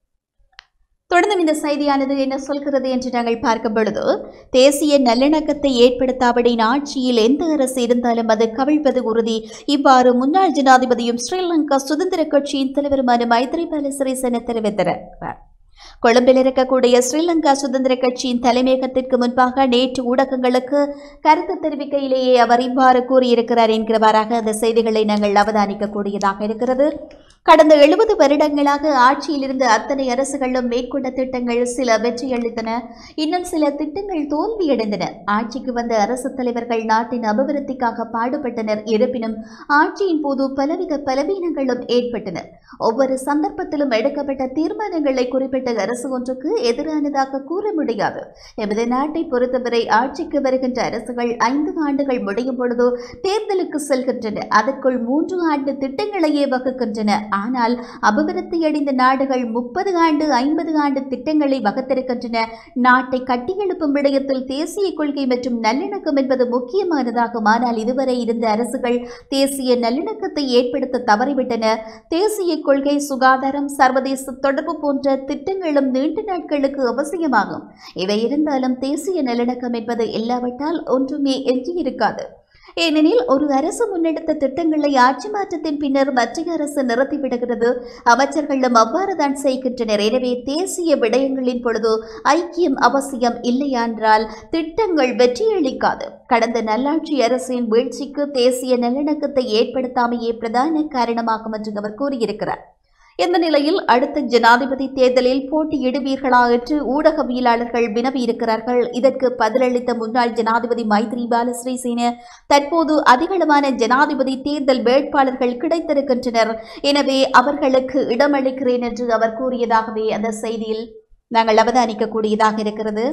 தொடர்ந்து இந்த செய்தியானது என்ன சொல்கிறது என்று நாங்கள் பார்க்கும் பொழுது தேசிய நல்லிணக்கத்தை ஏற்படுத்தாவிடின் ஆட்சியில் எந்த அரசு இருந்தாலும் அது கவிழ்வது உறுதி இவ்வாறு முன்னாள் ஜனாதிபதியும் ஸ்ரீலங்கா சுதந்திர கட்சியின் தலைவருமான மைத்ரிபால சிறிசேன தெரிவித்தார் கொழும்பில் இருக்கக்கூடிய ஸ்ரீலங்கா சுதந்திர கட்சியின் தலைமையகத்திற்கு முன்பாக நேற்று ஊடகங்களுக்கு கருத்து தெரிவிக்கையிலேயே அவர் இவ்வாறு கூறியிருக்கிறார் என்கிறவாறாக அந்த செய்திகளை நாங்கள் அவதானிக்கக்கூடியதாக இருக்கிறது கடந்த எழுபது வருடங்களாக ஆட்சியில் இருந்த அத்தனை அரசுகளும் மேற்கொண்ட திட்டங்கள் சில வெற்றியளித்தன இன்னும் சில திட்டங்கள் தோல்வியடைந்தன ஆட்சிக்கு வந்த அரசு தலைவர்கள் நாட்டின் அபிவிருத்திக்காக பாடுபட்டனர் இருப்பினும் ஆட்சியின் போது பலவித பலவீனங்களும் ஏற்பட்டன ஒவ்வொரு சந்தர்ப்பத்திலும் எடுக்கப்பட்ட தீர்மானங்களை குறிப்பிட்ட அரசு ஒன்றுக்கு எதிரானதாக கூற முடியாது எமது நாட்டை பொறுத்தவரை ஆட்சிக்கு வருகின்ற அரசுகள் ஐந்து ஆண்டுகள் முடியும் பொழுது தேர்தலுக்கு செல்கின்றன அதற்குள் மூன்று ஆண்டு திட்டங்களையே வகுக்கின்றன ஆனால் அபிவிருத்தியடைந்த நாடுகள் முப்பது ஆண்டு ஐம்பது ஆண்டு திட்டங்களை வகுத்திருக்கின்றன நாட்டை கட்டியெழுப்பும் விடயத்தில் தேசிய கொள்கை மற்றும் நல்லிணக்கம் என்பது முக்கியமானதாகும் ஆனால் இதுவரை இருந்த அரசுகள் தேசிய நல்லிணக்கத்தை ஏற்படுத்த தவறிவிட்டன தேசிய கொள்கை சுகாதாரம் சர்வதேச தொடர்பு போன்ற திட்டங்களும் நீண்ட நாட்களுக்கு அவசியமாகும் இவை இருந்தாலும் தேசிய நல்லிணக்கம் என்பது இல்லாவிட்டால் ஒன்றுமே எஞ்சியிருக்காது ஏனெனில் ஒரு அரசு முன்னெடுத்த திட்டங்களை ஆட்சி மாற்றத்தின் பின்னர் மத்திய அரசு நிறுத்திவிடுகிறது அமைச்சர்களும் அவ்வாறுதான் செய்கின்றனர் எனவே தேசிய விடயங்களின் பொழுது ஐக்கியம் அவசியம் இல்லையென்றால் திட்டங்கள் வெற்றியளிக்காது கடந்த நல்லாட்சி அரசின் வீழ்ச்சிக்கு தேசிய நல்லிணக்கத்தை ஏற்படுத்தாமையே பிரதான காரணமாகும் என்று அவர் கூறியிருக்கிறார் இந்த நிலையில் அடுத்த ஜனாதிபதி தேர்தலில் போட்டியிடுவீர்களா என்று ஊடகவியலாளர்கள் வினவியிருக்கிறார்கள் இதற்கு பதிலளித்த முன்னாள் ஜனாதிபதி மைத்ரிபால சிறிசேன தற்போது அதிகளவான ஜனாதிபதி தேர்தல் வேட்பாளர்கள் கிடைத்திருக்கின்றனர் எனவே அவர்களுக்கு இடமளிக்கிறேன் என்று அவர் கூறியதாகவே அந்த செய்தியில் நாங்கள் அவதானிக்கக்கூடியதாக இருக்கிறது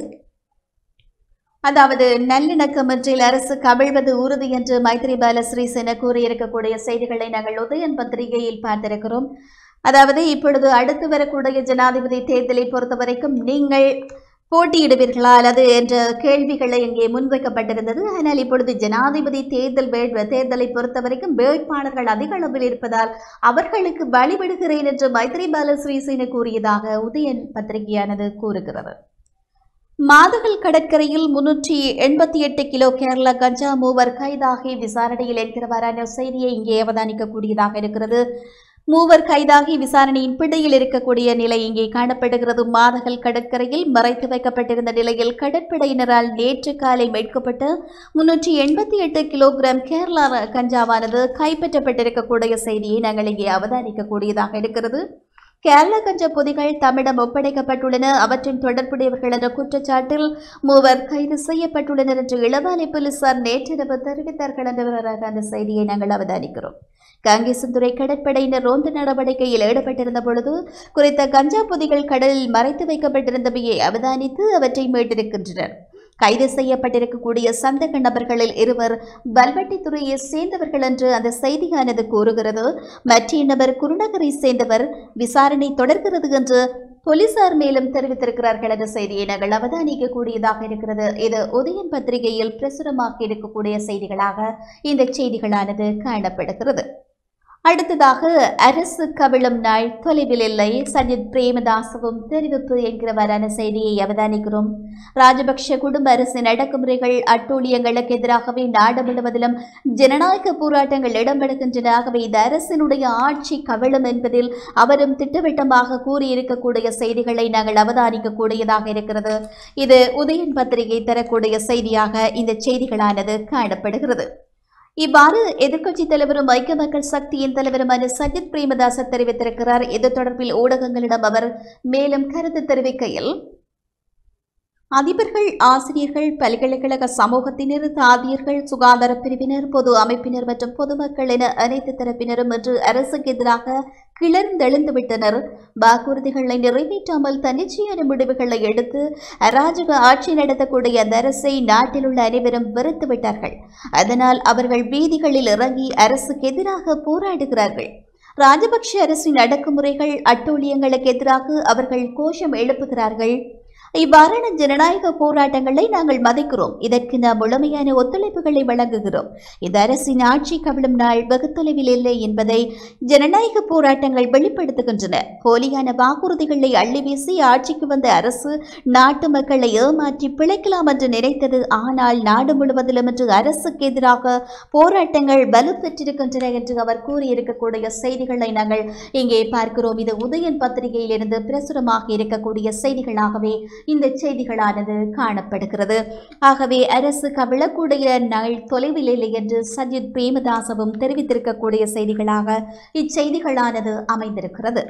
அதாவது நல்லிணக்கமற்றில் அரசு கவிழ்வது உறுதி என்று மைத்ரிபால சிறிசேன கூறியிருக்கக்கூடிய செய்திகளை நாங்கள் உதயன் பத்திரிகையில் பார்த்திருக்கிறோம் அதாவது இப்பொழுது அடுத்து வரக்கூடிய ஜனாதிபதி தேர்தலை பொறுத்தவரைக்கும் நீங்கள் போட்டியிடுவீர்களா அல்லது என்ற கேள்விகளை இங்கே முன்வைக்கப்பட்டிருந்தது ஆனால் இப்பொழுது ஜனாதிபதி தேர்தல் வே- தேர்தலை பொறுத்தவரைக்கும் வேட்பாளர்கள் அதிக அளவில் இருப்பதால் அவர்களுக்கு வழிவிடுகிறேன் என்று மைத்ரிபால சிறிசேன கூறியதாக உதயன் பத்திரிகையானது கூறுகிறது மாதகள் கடற்கரையில் முன்னூற்றி எண்பத்தி எட்டு கிலோ கேரளா கஞ்சா மூவர் கைதாகி விசாரணையில் இருக்கிறவாறான செய்தியை இங்கே அவதானிக்கக்கூடியதாக இருக்கிறது மூவர் கைதாகி விசாரணையின் பிடியில் இருக்கக்கூடிய நிலை இங்கே காணப்படுகிறது மாதகல் கடற்கரையில் மறைத்து வைக்கப்பட்டிருந்த நிலையில் கடற்படையினரால் நேற்று காலை மீட்கப்பட்ட முன்னூற்றி எண்பத்தி எட்டு கிலோகிராம் கேரளா கஞ்சாவானது கைப்பற்றப்பட்டிருக்கக்கூடிய செய்தியை நாங்கள் இங்கே அவதானிக்கக்கூடியதாக இருக்கிறது கேரள கஞ்சா பொதிகள் தம்மிடம் ஒப்படைக்கப்பட்டுள்ளன அவற்றின் தொடர்புடையவர்கள் என்ற குற்றச்சாட்டில் மூவர் கைது செய்யப்பட்டுள்ளனர் என்று இளவாலை போலீசார் நேற்றிரவு தெரிவித்தார்கள் என்றவராக அந்த செய்தியை நாங்கள் அவதானிக்கிறோம் காங்கேசந்துறை கடற்படையினர் ரோந்து நடவடிக்கையில் ஈடுபட்டிருந்த பொழுது குறித்த கஞ்சா பொதிகள் கடலில் மறைத்து வைக்கப்பட்டிருந்தவையை அவதானித்து அவற்றை மீட்டிருக்கின்றனர் கைது செய்யப்பட்டிருக்கக்கூடிய சந்தக நபர்களில் இருவர் வல்வெட்டித்துறையை சேர்ந்தவர்கள் என்று அந்த செய்தியானது கூறுகிறது மற்ற நபர் குருநகரை சேர்ந்தவர் விசாரணை தொடர்கிறது என்று போலீசார் மேலும் தெரிவித்திருக்கிறார்கள் என்ற செய்தியை நாங்கள் அவதானிக்கக்கூடியதாக இருக்கிறது இது உதயன் பத்திரிகையில் பிரசுரமாக்கி இருக்கக்கூடிய செய்திகளாக இந்த செய்திகளானது காணப்படுகிறது அடுத்ததாக அரசு கவிழும் நாள் தொலைவில் இல்லை சஜித் பிரேமதாசவும் தெரிவிப்பு என்கிறவரான செய்தியை அவதானிக்கிறோம் ராஜபக்ஷ குடும்ப அரசின் அடக்குமுறைகள் அட்டூழியங்களுக்கு எதிராகவே நாடு முழுவதிலும் ஜனநாயக போராட்டங்கள் இடம்பெறுகின்றன ஆகவே இந்த அரசினுடைய ஆட்சி கவிழும் என்பதில் அவரும் திட்டவட்டமாக கூறியிருக்கக்கூடிய செய்திகளை நாங்கள் அவதானிக்கக்கூடியதாக இருக்கிறது இது உதயன் பத்திரிகை தரக்கூடிய செய்தியாக இந்த செய்திகளானது காணப்படுகிறது இவ்வாறு எதிர்க்கட்சித் தலைவரும் ஐக்கிய மக்கள் சக்தியின் தலைவருமான சஜித் பிரேமதாச தெரிவித்திருக்கிறார் இது தொடர்பில் ஊடகங்களிடம் அவர் மேலும் கருத்து தெரிவிக்கையில் அதிபர்கள் ஆசிரியர்கள் பல்கலைக்கழக சமூகத்தினர் தாதியர்கள் சுகாதார பிரிவினர் பொது அமைப்பினர் மற்றும் பொதுமக்கள் என அனைத்து தரப்பினரும் இன்று அரசுக்கு எதிராக கிளர்ந்தெழுந்து விட்டனர் வாக்குறுதிகளை நிறைவேற்றாமல் தன்னிச்சையான முடிவுகளை எடுத்து அராஜக ஆட்சி நடத்தக்கூடிய அந்த அரசை நாட்டில் உள்ள அனைவரும் வெறுத்து விட்டார்கள் அதனால் அவர்கள் வீதிகளில் இறங்கி அரசுக்கு எதிராக போராடுகிறார்கள் ராஜபக்ஷ அரசின் அடக்குமுறைகள் அட்டூழியங்களுக்கு எதிராக அவர்கள் கோஷம் எழுப்புகிறார்கள் இவ்வாறான ஜனநாயக போராட்டங்களை நாங்கள் மதிக்கிறோம் இதற்கு நாம் முழுமையான ஒத்துழைப்புகளை வழங்குகிறோம் இந்த அரசின் ஆட்சி கவிழும் நாள் வெகு தொலைவில் இல்லை என்பதை ஜனநாயக போராட்டங்கள் வெளிப்படுத்துகின்றன போலியான வாக்குறுதிகளை அள்ளி வீசி ஆட்சிக்கு வந்த அரசு நாட்டு மக்களை ஏமாற்றி பிழைக்கலாம் என்று நினைத்தது ஆனால் நாடு முழுவதிலும் இன்று அரசுக்கு எதிராக போராட்டங்கள் வலுப்பெற்றிருக்கின்றன என்று அவர் கூறியிருக்கக்கூடிய செய்திகளை நாங்கள் இங்கே பார்க்கிறோம் இது உதயன் பத்திரிகையிலிருந்து பிரசுரமாக இருக்கக்கூடிய செய்திகளாகவே இந்த செய்திகளானது காணப்படுகிறது ஆகவே அரசு கவிழக்கூடிய நாள் தொலைவில் இல்லை என்று சஜித் பிரேமதாசவும் தெரிவித்திருக்கக்கூடிய செய்திகளாக இச்செய்திகளானது அமைந்திருக்கிறது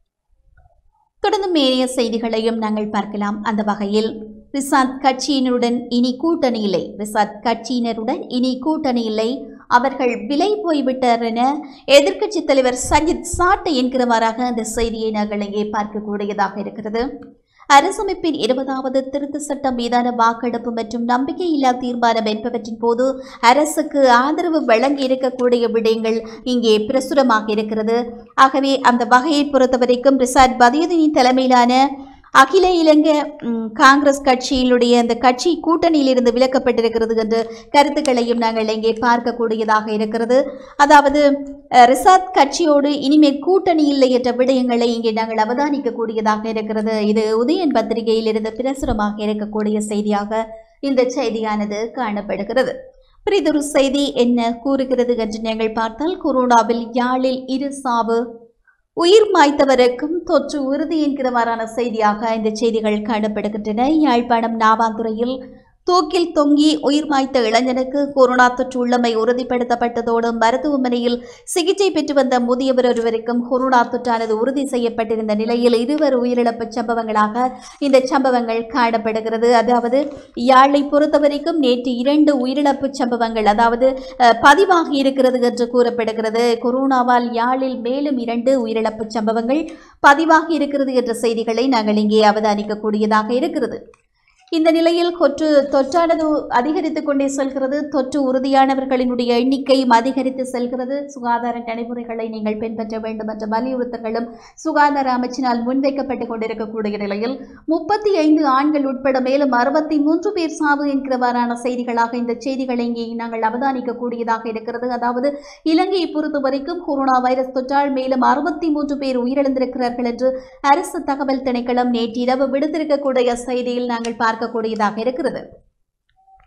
தொடர்ந்து மேறிய செய்திகளையும் நாங்கள் பார்க்கலாம் அந்த வகையில் ரிசாத் கட்சியினருடன் இனி கூட்டணி இல்லை ரிசாத் கட்சியினருடன் இனி கூட்டணி இல்லை அவர்கள் விலை போய்விட்டார் என எதிர்க்கட்சித் தலைவர் சஜித் சாட்டை என்கிறவாறாக அந்த செய்தியை நாங்கள் இங்கே பார்க்கக்கூடியதாக இருக்கிறது அரசமைப்பின் இருபதாவது திருத்த சட்டம் மீதான வாக்கெடுப்பு மற்றும் நம்பிக்கையில்லா தீர்மானம் என்பவற்றின் போது அரசுக்கு ஆதரவு வழங்கி இருக்கக்கூடிய விடயங்கள் இங்கே பிரசுரமாக இருக்கிறது ஆகவே அந்த வகையை பொறுத்தவரைக்கும் ரிசாட் பதியுதீன் தலைமையிலான அகில இலங்கை ம், காங்கிரஸ் கட்சியினுடைய அந்த கட்சி கூட்டணியிலிருந்து விலக்கப்பட்டிருக்கிறது என்ற கருத்துக்களையும் நாங்கள் இங்கே பார்க்கக்கூடியதாக இருக்கிறது அதாவது அஹ், ரிசாத் கட்சியோடு இனிமேல் கூட்டணி இல்லை என்ற விடயங்களை இங்கே நாங்கள் அவதானிக்கக்கூடியதாக இருக்கிறது இது உதயன் பத்திரிகையில் இருந்து பிரசுரமாக இருக்கக்கூடிய செய்தியாக இந்த செய்தியானது காணப்படுகிறது பிரிதொரு செய்தி என்ன கூறுகிறது என்று நீங்கள் பார்த்தால் கொரோனாவில் யாழில் இரு சாவு உயிர் மாய்த்தவருக்கும் தொற்று உறுதி என்கிறவாறான செய்தியாக இந்த செய்திகள் காணப்படுகின்றன யாழ்ப்பாணம் நாவாந்துறையில் தூக்கில் தொங்கி உயிர் மாய்த்த இளைஞனுக்கு கொரோனா தொற்று உள்ளமை உறுதிப்படுத்தப்பட்டதோடு மருத்துவமனையில் சிகிச்சை பெற்று வந்த முதியவர் ஒருவருக்கும் கொரோனா தொற்றானது உறுதி செய்யப்பட்டிருந்த நிலையில் இருவர் உயிரிழப்பு சம்பவங்களாக இந்த சம்பவங்கள் காணப்படுகிறது அதாவது யாழை பொறுத்தவரைக்கும் நேற்று இரண்டு உயிரிழப்பு சம்பவங்கள் அதாவது அஹ், பதிவாகி இருக்கிறது என்று கூறப்படுகிறது கொரோனாவால் யாழில் மேலும் இரண்டு உயிரிழப்பு சம்பவங்கள் பதிவாகி இருக்கிறது என்ற செய்திகளை நாங்கள் இங்கே அவதானிக்கக்கூடியதாக இருக்கிறது இந்த நிலையில் தொற்று தொற்றானது அதிகரித்துக் கொண்டே செல்கிறது தொற்று உறுதியானவர்களினுடைய எண்ணிக்கையும் அதிகரித்து செல்கிறது சுகாதார நடைமுறைகளை நீங்கள் பின்பற்ற வேண்டும் என்ற வலியுறுத்தல்களும் சுகாதார அமைச்சினால் முன்வைக்கப்பட்டுக் கொண்டிருக்கக்கூடிய நிலையில் முப்பத்தி ஐந்து ஆண்கள் உட்பட மேலும் அறுபத்தி மூன்று பேர் சாவு என்கிறவாறான செய்திகளாக இந்த செய்திகளை இங்கே நாங்கள் அவதானிக்கக்கூடியதாக இருக்கிறது அதாவது இலங்கையை பொறுத்த வரைக்கும் கொரோனா வைரஸ் தொற்றால் மேலும் அறுபத்தி மூன்று பேர் உயிரிழந்திருக்கிறார்கள் என்று அரசு தகவல் திணைக்களம் நேற்றிரவு விடுத்திருக்கக்கூடிய செய்தியில் நாங்கள் பார்க்கக்கூடியதாக இருக்கிறது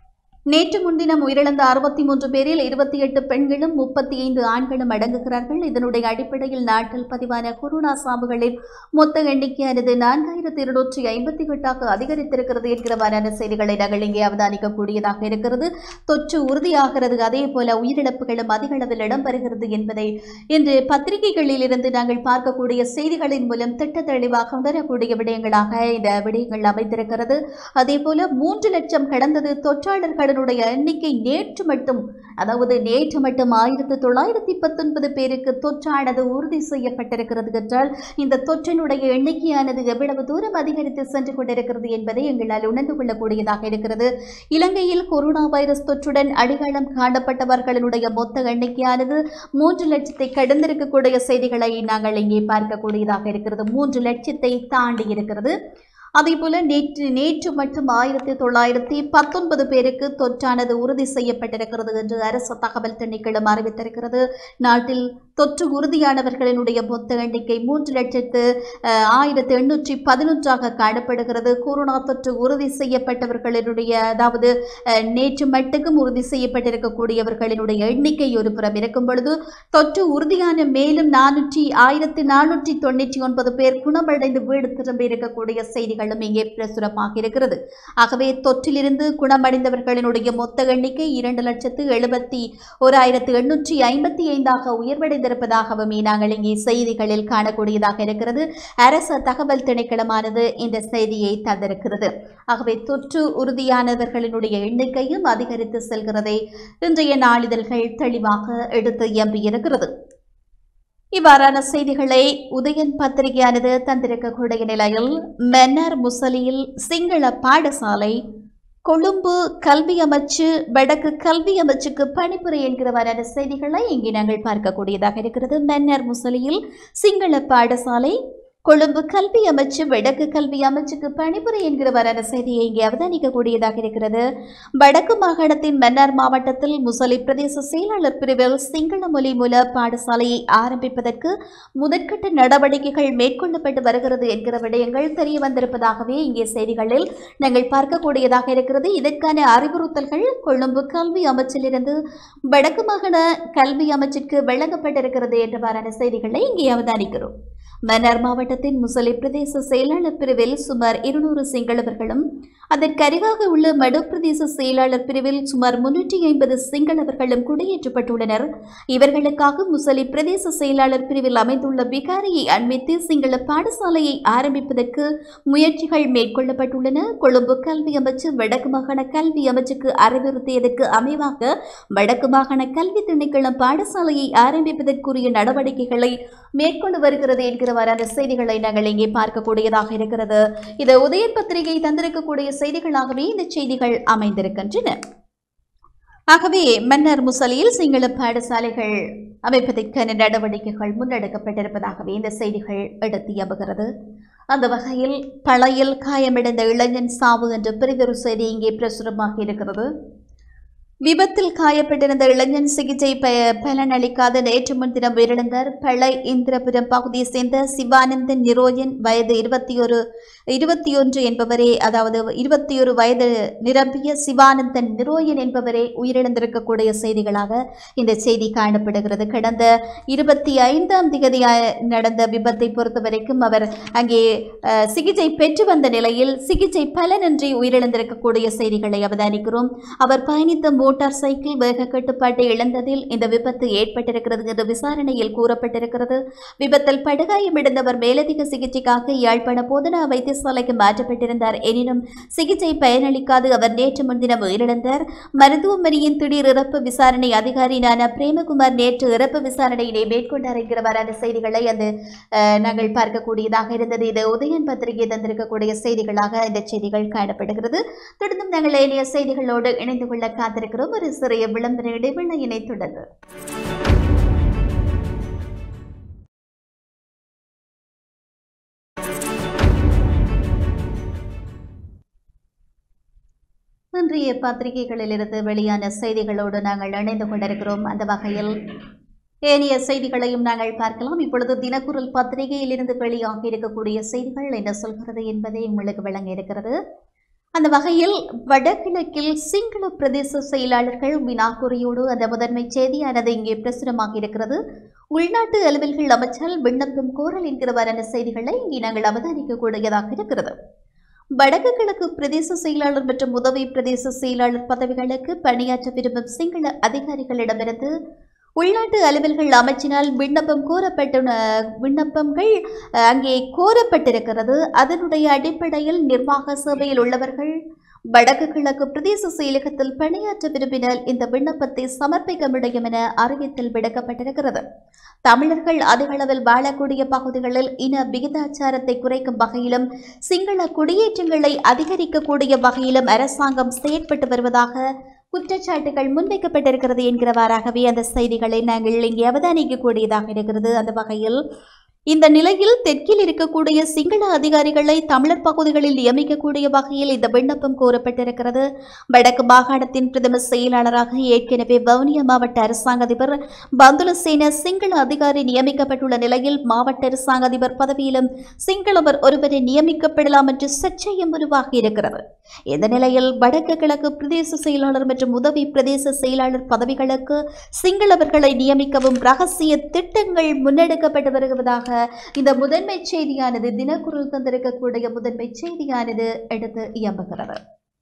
நேற்று முன்தினம் உயிரிழந்த அறுபத்தி மூன்று பேரில் இருபத்தி எட்டு பெண்களும் முப்பத்தி ஐந்து ஆண்களும் அடங்குகிறார்கள் இதனுடைய அடிப்படையில் நாட்டில் பதிவான கொரோனா சாவுகளின் மொத்த எண்ணிக்கையானது நான்காயிரத்தி இருநூற்றி ஐம்பத்தி எட்டாக அதிகரித்திருக்கிறது என்கிறவாறான செய்திகளை நாங்கள் இங்கே அவதானிக்கக்கூடியதாக இருக்கிறது தொற்று உறுதியாகிறது அதே போல உயிரிழப்புகளும் அதிக அளவில் இடம்பெறுகிறது என்பதை இன்று பத்திரிகைகளில் இருந்து நாங்கள் பார்க்கக்கூடிய செய்திகளின் மூலம் திட்ட தெளிவாக உணரக்கூடிய விடயங்களாக இந்த விடயங்கள் அமைந்திருக்கிறது அதே போல மூன்று லட்சம் கடந்தது தொற்றாளர்களுடைய எண்ணிக்கை நேற்று மட்டும் அதாவது நேற்று மட்டும் ஆயிரத்தி தொள்ளாயிரத்தி பத்தொன்பது பேருக்கு தொற்றானது உறுதி செய்யப்பட்டிருக்கிறது என்றால் இந்த தொற்றினுடைய எண்ணிக்கையானது எவ்வளவு தூரம் அதிகரித்து சென்று கொண்டிருக்கிறது என்பதை எங்களால் உணர்ந்து கொள்ளக்கூடியதாக இருக்கிறது இலங்கையில் கொரோனா வைரஸ் தொற்றுடன் அடையாளம் காணப்பட்டவர்களுடைய மொத்த எண்ணிக்கையானது மூன்று லட்சத்தை கடந்திருக்கக்கூடிய செய்திகளை நாங்கள் இங்கே பார்க்கக்கூடியதாக இருக்கிறது மூன்று லட்சத்தை தாண்டி இருக்கிறது அதேபோல நேற்று நேற்று மட்டும் ஆயிரத்தி தொள்ளாயிரத்தி பத்தொன்பது பேருக்கு தொற்றானது உறுதி செய்யப்பட்டிருக்கிறது என்று அரசு தகவல் திணைக்களம் அறிவித்திருக்கிறது நாட்டில் தொற்று உறுதியானவர்களினுடைய மொத்த எண்ணிக்கை மூன்று லட்சத்து அஹ், ஆயிரத்து எண்ணூற்றி பதினொன்றாக காணப்படுகிறது கொரோனா தொற்று உறுதி செய்யப்பட்டவர்களினுடைய அதாவது அஹ், நேற்று மட்டுக்கும் உறுதி செய்யப்பட்டிருக்கக்கூடியவர்களினுடைய எண்ணிக்கை ஒரு புறம் இருக்கும் பொழுது தொற்று உறுதியான மேலும் நானூற்றி ஆயிரத்தி நானூற்றி தொண்ணூற்றி ஒன்பது பேர் குணமடைந்து வீடு திரும்பி இருக்கக்கூடிய செய்திகளும் இங்கே பிரசுரமாக இருக்கிறது ஆகவே தொற்றிலிருந்து குணமடைந்தவர்களினுடைய மொத்த எண்ணிக்கை இரண்டு லட்சத்து எழுபத்தி ஓராயிரத்து எண்ணூற்றி ஐம்பத்தி ஐந்தாக உயர்வடைந்திருப்பதாகவும் நாங்கள் இங்கே செய்திகளில் காணக்கூடியதாக இருக்கிறது அரச தகவல் திணைக்களமானது இந்த செய்தியை தந்திருக்கிறது ஆகவே தொற்று உறுதியானவர்களினுடைய எண்ணிக்கையும் அதிகரித்து செல்கிறதை இன்றைய நாளிதழ்கள் தெளிவாக எடுத்து எம்பியிருக்கிறது இவ்வாறான செய்திகளை உதயன் பத்திரிகையானது தந்திருக்கக்கூடிய நிலையில் மன்னார் முசலியில் சிங்கள பாடசாலை கொழும்பு கல்வி அமைச்சு வடக்கு கல்வி அமைச்சுக்கு பணிபுரி என்கிறவரான செய்திகளை இங்கே நாங்கள் பார்க்கக்கூடியதாக இருக்கிறது மன்னார் முசலியில் சிங்கள பாடசாலை கொழும்பு கல்வி அமைச்சு வடக்கு கல்வி அமைச்சுக்கு பணிபுரி என்கிறவரான செய்தியை இங்கே அவதானிக்கக்கூடியதாக இருக்கிறது வடக்கு மாகாணத்தின் மன்னார் மாவட்டத்தில் முசலி பிரதேச செயலாளர் பிரிவில் சிங்கள மொழி மூல பாடசாலையை ஆரம்பிப்பதற்கு முதற்கட்ட நடவடிக்கைகள் மேற்கொள்ளப்பட்டு வருகிறது என்கிற விடயங்கள் தெரிய வந்திருப்பதாகவே இங்கே செய்திகளில் நாங்கள் பார்க்கக்கூடியதாக இருக்கிறது இதற்கான அறிவுறுத்தல்கள் கொழும்பு கல்வி அமைச்சிலிருந்து வடக்கு மாகாண கல்வி அமைச்சிற்கு வழங்கப்பட்டிருக்கிறது என்றவாறான செய்திகளை இங்கே அவதானிக்கிறோம் மன்னார் மாவட்டத்தின் முசலி பிரதேச செயலாளர் பிரிவில் சுமார் இருநூறு சிங்களவர்களும் அதற்கருகாக உள்ள மடு பிரதேச செயலாளர் பிரிவில் சுமார் முன்னூற்றி ஐம்பது சிங்களவர்களும் குடியேற்றப்பட்டுள்ளனர் இவர்களுக்காக முசலி பிரதேச செயலாளர் பிரிவில் அமைந்துள்ள விகாரியை அண்மித்து சிங்கள பாடசாலையை ஆரம்பிப்பதற்கு முயற்சிகள் மேற்கொள்ளப்பட்டுள்ளன கொழும்பு கல்வி அமைச்சு வடக்கு மாகாண கல்வி அமைச்சுக்கு அறிவுறுத்தியதற்கு அமைவாக வடக்கு மாகாண கல்வி திணைக்களம் பாடசாலையை ஆரம்பிப்பதற்குரிய நடவடிக்கைகளை மேற்கொண்டு வருகிறது என்கிறவாறான செய்திகளை நாங்கள் இங்கே பார்க்கக்கூடியதாக இருக்கிறது இது உதயன் பத்திரிகை தந்திருக்கக்கூடிய செய்திகளாகவே இந்த செய்திகள் அமைந்திருக்கின்றன ஆகவே மன்னர் முசலியில் சிங்கள பாடசாலைகள் அமைப்பதற்கான நடவடிக்கைகள் முன்னெடுக்கப்பட்டிருப்பதாகவே இந்த செய்திகள் எடுத்து எம்புகிறது அந்த வகையில் பழையில் காயமடைந்த இளைஞன் சாவு என்ற பெரிதொரு செய்தி இங்கே பிரசுரமாக இருக்கிறது விபத்தில் காயப்பட்டிருந்த இளைஞன் சிகிச்சை ப பலனளிக்காத நேற்று முன்தினம் உயிரிழந்தார் பழை இந்திரபுரம் பகுதியை சேர்ந்த சிவானந்தன் நிரோயன் வயது இருபத்தி ஒரு இருபத்தி ஒன்று என்பவரே அதாவது இருபத்தி ஒரு வயது நிரம்பிய சிவானந்தன் நிரோயன் என்பவரே உயிரிழந்திருக்கக்கூடிய செய்திகளாக இந்த செய்தி காணப்படுகிறது கடந்த இருபத்தி ஐந்தாம் தேதி நடந்த விபத்தை பொறுத்த வரைக்கும் அவர் அங்கே அஹ், சிகிச்சை பெற்று வந்த நிலையில் சிகிச்சை பலனின்றி உயிரிழந்திருக்கக்கூடிய செய்திகளை அவதானிக்கிறோம் அவர் பயணித்த மோட்டார் சைக்கிள் வேக கட்டுப்பாட்டை இழந்ததில் இந்த விபத்து ஏற்பட்டிருக்கிறது என்று விசாரணையில் கூறப்பட்டிருக்கிறது விபத்தில் படுகாயமடைந்தவர் மேலதிக சிகிச்சைக்காக யாழ்ப்பாண போதனா வைத்தியசாலைக்கு மாற்றப்பட்டிருந்தார் எனினும் சிகிச்சை பயனளிக்காது அவர் நேற்று முன்தினம் உயிரிழந்தார் மருத்துவமனையின் திடீர் இறப்பு விசாரணை அதிகாரியான பிரேமகுமார் நேற்று இறப்பு விசாரணையினை மேற்கொண்டார் என்கிறவரான செய்திகளை அந்த அஹ், நாங்கள் பார்க்கக்கூடியதாக இருந்தது இது உதயன் பத்திரிகை தந்திருக்கக்கூடிய செய்திகளாக இந்த செய்திகள் காணப்படுகிறது தொடர்ந்தும் நாங்கள் ஏனைய செய்திகளோடு இணைந்து கொள்ள காத்திருக்கிறோம் ஒரு சிறிய விளம்பர இடைவேளையினை தொடர்ந்து இன்றைய பத்திரிகைகளிலிருந்து வெளியான செய்திகளோடு நாங்கள் இணைந்து கொண்டிருக்கிறோம் அந்த வகையில் ஏனைய செய்திகளையும் நாங்கள் பார்க்கலாம் இப்பொழுது தினக்குரல் பத்திரிகையிலிருந்து வெளியாகி இருக்கக்கூடிய செய்திகள் என்ன சொல்கிறது என்பதை உங்களுக்கு வழங்க இருக்கிறது அந்த வகையில் வடகிழக்கில் சிங்கள பிரதேச செயலாளர்கள் வினாக்குறியோடு அந்த முதன்மை செய்தியானது இங்கே பிரசுரமாக இருக்கிறது உள்நாட்டு அலுவல்கள் அமைச்சர் விண்ணப்பம் கோரல் என்கிறவாறான செய்திகளை இங்கே நாங்கள் அவதானிக்கக்கூடியதாக இருக்கிறது வடக்கு கிழக்கு பிரதேச செயலாளர் மற்றும் உதவி பிரதேச செயலாளர் பதவிகளுக்கு பணியாற்ற விரும்பும் சிங்கள அதிகாரிகளிடமிருந்து உள்நாட்டு அலுவல்கள் அமைச்சினால் விண்ணப்பம் கோரப்பட்ட விண்ணப்பங்கள் அஹ், அங்கே கோரப்பட்டிருக்கிறது அதனுடைய அடிப்படையில் நிர்வாக சேவையில் உள்ளவர்கள் வடக்கு கிழக்கு பிரதேச செயலகத்தில் பணியாற்ற விரும்பினால் இந்த விண்ணப்பத்தை சமர்ப்பிக்க முடியும் என அறிவித்தல் விடுக்கப்பட்டிருக்கிறது தமிழர்கள் அதிக அளவில் வாழக்கூடிய பகுதிகளில் இன விகிதாச்சாரத்தை குறைக்கும் வகையிலும் சிங்கள குடியேற்றங்களை அதிகரிக்கக்கூடிய வகையிலும் அரசாங்கம் செயற்பட்டு வருவதாக குற்றச்சாட்டுகள் முன்வைக்கப்பட்டிருக்கிறது என்கிறவாறாகவே அந்த செய்திகளை நாங்கள் இங்கே அவதானிக்கக்கூடியதாக இருக்கிறது அந்த வகையில் இந்த நிலையில் தெற்கில் இருக்கக்கூடிய சிங்கள அதிகாரிகளை தமிழர் பகுதிகளில் நியமிக்கக்கூடிய வகையில் இந்த விண்ணப்பம் கோரப்பட்டிருக்கிறது வடக்கு மாகாணத்தின் பிரதம செயலாளராக ஏற்கனவே வவுனியா மாவட்ட அரசாங்க அதிபர் பந்துலசேன சிங்கள அதிகாரி நியமிக்கப்பட்டுள்ள நிலையில் மாவட்ட அரசாங்க அதிபர் பதவியிலும் சிங்களவர் ஒருவரை நியமிக்கப்படலாம் என்று சர்ச்சையும் உருவாகி இருக்கிறது இந்த நிலையில் வடக்கு கிழக்கு பிரதேச செயலாளர் மற்றும் உதவி பிரதேச செயலாளர் பதவிகளுக்கு சிங்களவர்களை நியமிக்கவும் ரகசிய திட்டங்கள் முன்னெடுக்கப்பட்டு வருவதாக இந்த முதன்மை செய்தியானது தினக்குரல் தந்திருக்கக்கூடிய முதன்மை செய்தியானது எடுத்து இயம்புகிறது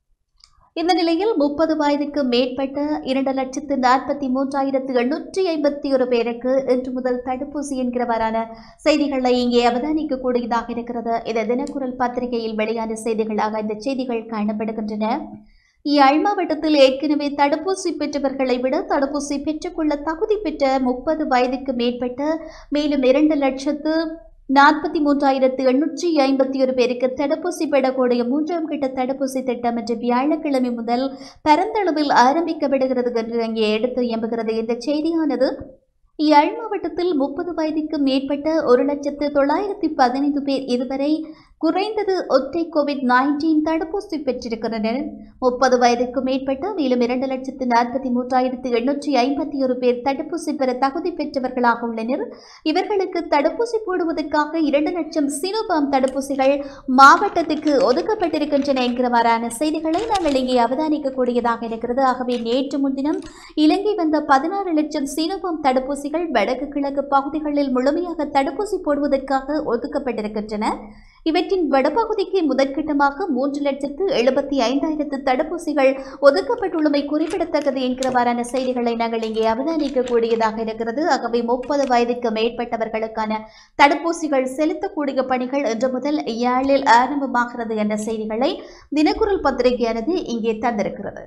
இந்த நிலையில் முப்பது வயதுக்கு மேற்பட்ட இரண்டு லட்சத்து நாற்பத்தி மூன்றாயிரத்து எண்ணூற்றி ஐம்பத்தி ஒரு பேருக்கு இன்று முதல் தடுப்பூசி என்கிறவரான செய்திகளை இங்கே அவதானிக்கக்கூடியதாக இருக்கிறது இந்த தினக்குரல் பத்திரிகையில் வெளியான செய்திகளாக இந்த செய்திகள் காணப்படுகின்றன யாழ் மாவட்டத்தில் ஏற்கனவே தடுப்பூசி பெற்றவர்களை விட தடுப்பூசி பெற்றுக்கொள்ள தகுதி பெற்ற முப்பது வயதுக்கு மேற்பட்ட மேலும் இரண்டு லட்சத்து நாற்பத்தி மூன்றாயிரத்து எண்ணூற்றி ஐம்பத்தி ஒரு பேருக்கு தடுப்பூசி பெறக்கூடிய மூன்றாம் கட்ட தடுப்பூசி திட்டம் இன்று வியாழக்கிழமை முதல் பரந்தளவில் ஆரம்பிக்கப்படுகிறது என்று அங்கே எடுத்து இயம்புகிறது இந்த செய்தியானது யாழ் மாவட்டத்தில் முப்பது வயதுக்கு மேற்பட்ட ஒரு லட்சத்து தொள்ளாயிரத்தி பதினைந்து பேர் இதுவரை குறைந்தது ஒற்றை கோவிட் நைன்டீன் தடுப்பூசி பெற்றிருக்கிறனர் முப்பது வயதுக்கு மேற்பட்ட மேலும் இரண்டு லட்சத்து நாற்பத்தி மூன்றாயிரத்து எண்ணூற்றி ஐம்பத்தி ஒரு பேர் தடுப்பூசி பெற தகுதி பெற்றவர்களாக உள்ளனர் இவர்களுக்கு தடுப்பூசி போடுவதற்காக இரண்டு லட்சம் சினோபாம் தடுப்பூசிகள் மாவட்டத்துக்கு ஒதுக்கப்பட்டிருக்கின்றன என்கிறவாறான செய்திகளை நாங்கள் இங்கே அவதானிக்கக்கூடியதாக இருக்கிறது ஆகவே நேற்று முன்தினம் இலங்கை வந்த பதினாறு லட்சம் சீனோபாம் தடுப்பூசிகள் வடக்கு கிழக்கு பகுதிகளில் முழுமையாக தடுப்பூசி போடுவதற்காக ஒதுக்கப்பட்டிருக்கின்றன இவற்றின் வடபகுதிக்கு முதற்கட்டமாக மூன்று லட்சத்து எழுபத்தி ஐந்தாயிரத்து தடுப்பூசிகள் ஒதுக்கப்பட்டுள்ளமை குறிப்பிடத்தக்கது என்கிறவாறான செய்திகளை நாங்கள் இங்கே அவதானிக்கக்கூடியதாக இருக்கிறது ஆகவே முப்பது வயதுக்கு மேற்பட்டவர்களுக்கான தடுப்பூசிகள் செலுத்தக்கூடிய பணிகள் இன்று முதல் யாழில் ஆரம்பமாகிறது என்ற செய்திகளை தினக்குரல் பத்திரிகையானது இங்கே தந்திருக்கிறது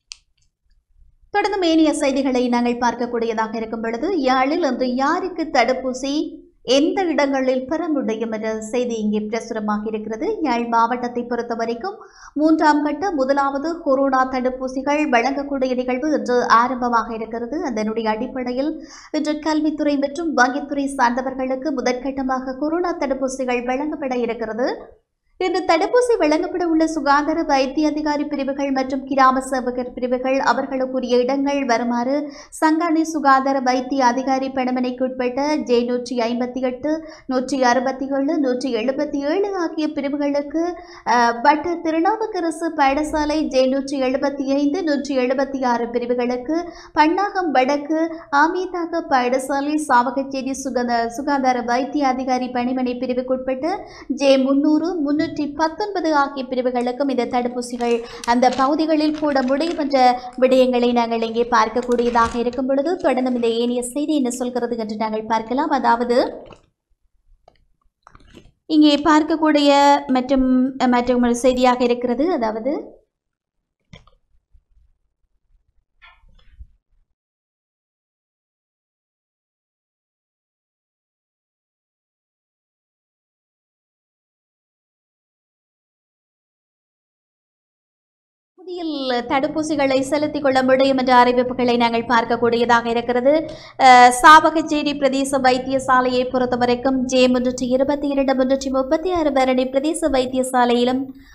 தொடர்ந்து மேனிய செய்திகளை நாங்கள் பார்க்கக்கூடியதாக இருக்கும் பொழுது யாழில் இன்று யாருக்கு தடுப்பூசி எந்த இடங்களில் பெற முடியும் என்ற செய்தி இங்கே பிரசுரமாக இருக்கிறது யாழ் மாவட்டத்தை பொறுத்த வரைக்கும் மூன்றாம் கட்ட முதலாவது கொரோனா தடுப்பூசிகள் வழங்கக்கூடிய நிகழ்வு இன்று ஆரம்பமாக இருக்கிறது அதனுடைய அடிப்படையில் இன்று கல்வித்துறை மற்றும் வங்கித்துறை சார்ந்தவர்களுக்கு முதற்கட்டமாக கொரோனா தடுப்பூசிகள் வழங்கப்பட இருக்கிறது இன்று தடுப்பூசி வழங்கப்பட உள்ள சுகாதார வைத்திய அதிகாரி பிரிவுகள் மற்றும் கிராம சேவகர் பிரிவுகள் அவர்களுக்குரிய இடங்கள் வருமாறு சங்கானை சுகாதார வைத்திய அதிகாரி பணிமனைக்குட்பட்ட ஜே நூற்றி ஐம்பத்தி எட்டு நூற்றி அறுபத்தி ஏழு நூற்றி எழுபத்தி ஏழு ஆகிய பிரிவுகளுக்கு அஹ், வட்ட திருநாவுக்கரசு பாடசாலை ஜே நூற்றி எழுபத்தி ஐந்து நூற்றி எழுபத்தி ஆறு பிரிவுகளுக்கு பன்னாகம் வடக்கு ஆமீதாக பாடசாலை சாவகச்சேரி சுகத சுகாதார வைத்திய அதிகாரி பணிமனை பிரிவுக்குட்பட்ட ஜே முன்னூறு முன்னூற்றி பத்தொன்பது ஆகிய பிரிவுகளுக்கும் இந்த தடுப்பூசிகள் அந்த பகுதிகளில் போட முடியும் என்ற விடயங்களை நாங்கள் இங்கே பார்க்கக்கூடியதாக இருக்கும் பொழுது தொடர்ந்து இந்த ஏனைய செய்தி என்ன சொல்கிறது என்று நாங்கள் பார்க்கலாம் அதாவது இங்கே பார்க்கக்கூடிய மற்றும் மற்றும் ஒரு செய்தியாக இருக்கிறது அதாவது புதியில் தடுப்பூசிகளை செலுத்திக் கொள்ள முடியும் என்ற அறிவிப்புகளை நாங்கள் பார்க்கக்கூடியதாக இருக்கிறது அஹ், சாவகச்சேரி பிரதேச வைத்தியசாலையை பொறுத்தவரைக்கும் ஜே முன்னூற்றி இருபத்தி இரண்டு முன்னூற்றி முப்பத்தி ஆறு பரணி பிரதேச வைத்தியசாலையிலும்